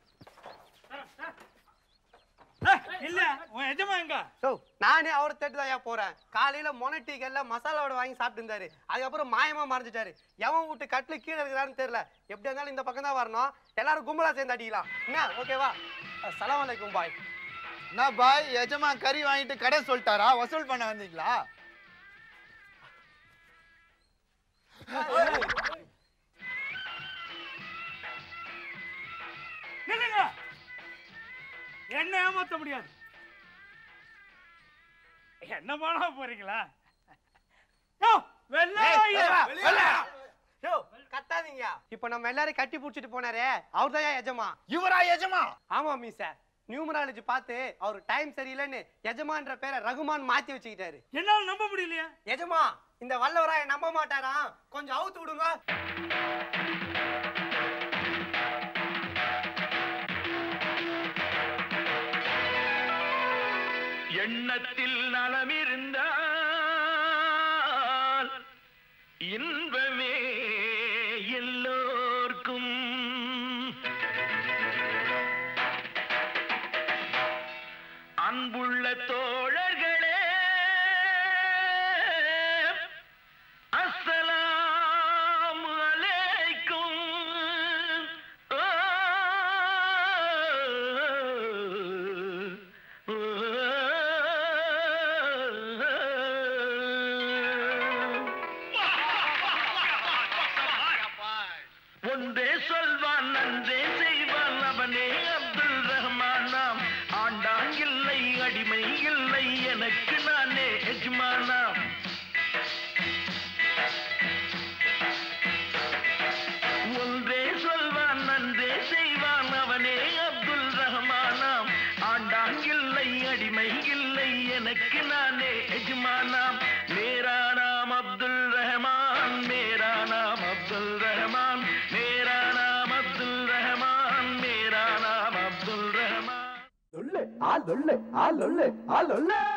இல்ல உன் எஜமா எங்க ஸோ நானே அவர் தேட்டு தான் போறேன் காலையில மொனட்டிக்கல்ல மசாலா வடை வாங்கி சாப்பிட்டு இருந்தாரு அதுக்கப்புறம் மாயமா மறைஞ்சிட்டாரு எவன் வீட்டு கட்டில கீழே இருக்கிறான்னு தெரியல எப்படி இருந்தாலும் இந்த பக்கம் தான் வரணும் எல்லாரும் கும்பலா சேர்ந்து அடிக்கலாம் என்ன ஓகேவா சலாம் அலைக்கும் பாய் நான் பாய் எஜமா கறி வாங்கிட்டு கடை சொல்லிட்டாரா வசூல் பண்ண வந்தீங்களா நில்லுங்க என்ன ஏமாத்த முடியாது என்ன பண்ண போறீங்களா யோ, வெள்ளையா? யோ கத்தாதீங்க இப்போ நம்ம எல்லாரும் கட்டி புடிச்சிட்டு போனாரே அவர் தான் எஜமா இவரா எஜமா ஆமா மீச நியூமராலஜி பார்த்து அவர் டைம் சரியில்லைன்னு எஜமான்ற பேரை ரகுமான் மாத்தி வச்சுக்கிட்டாரு என்னால நம்ப முடியலையே எஜமா இந்த வல்லவராய நம்ப மாட்டாராம் கொஞ்சம் அவுத்து விடுங்க எண்ணத்தில் நலமிருந்தால் இன்பமே எல்லோர்க்கும் அன்புள்ள தோழர்களே அஸ்ஸலாமு அலைக்கும் ஓ, ஓ, ஒன்றே சொல்வான் நன்றே செய்வான் அவனே அப்துல் ரஹ்மானாம் ஆண்டான் இல்லை அடிமை இல்லை எனக்கு நானே எஜமானாம் ஒன்றே சொல்வான் நன்றே செய்வான் அவனே அப்துல் ரஹ்மானாம் ஆண்டான் இல்லை அடிமை இல்லை எனக்கு நானே எஜமானாம் மேரா நாம் அப்துல் ரஹ்மான் மேரா நாம் அப்துல் ரஹ்மான் மேரா நாம் அப்துல் ரஹ்மான் மேரா நாம் அப்துல் ரஹ்மான் லொல்லு ஆ லொல்லு ஆ லொல்லு ஆ லொல்லு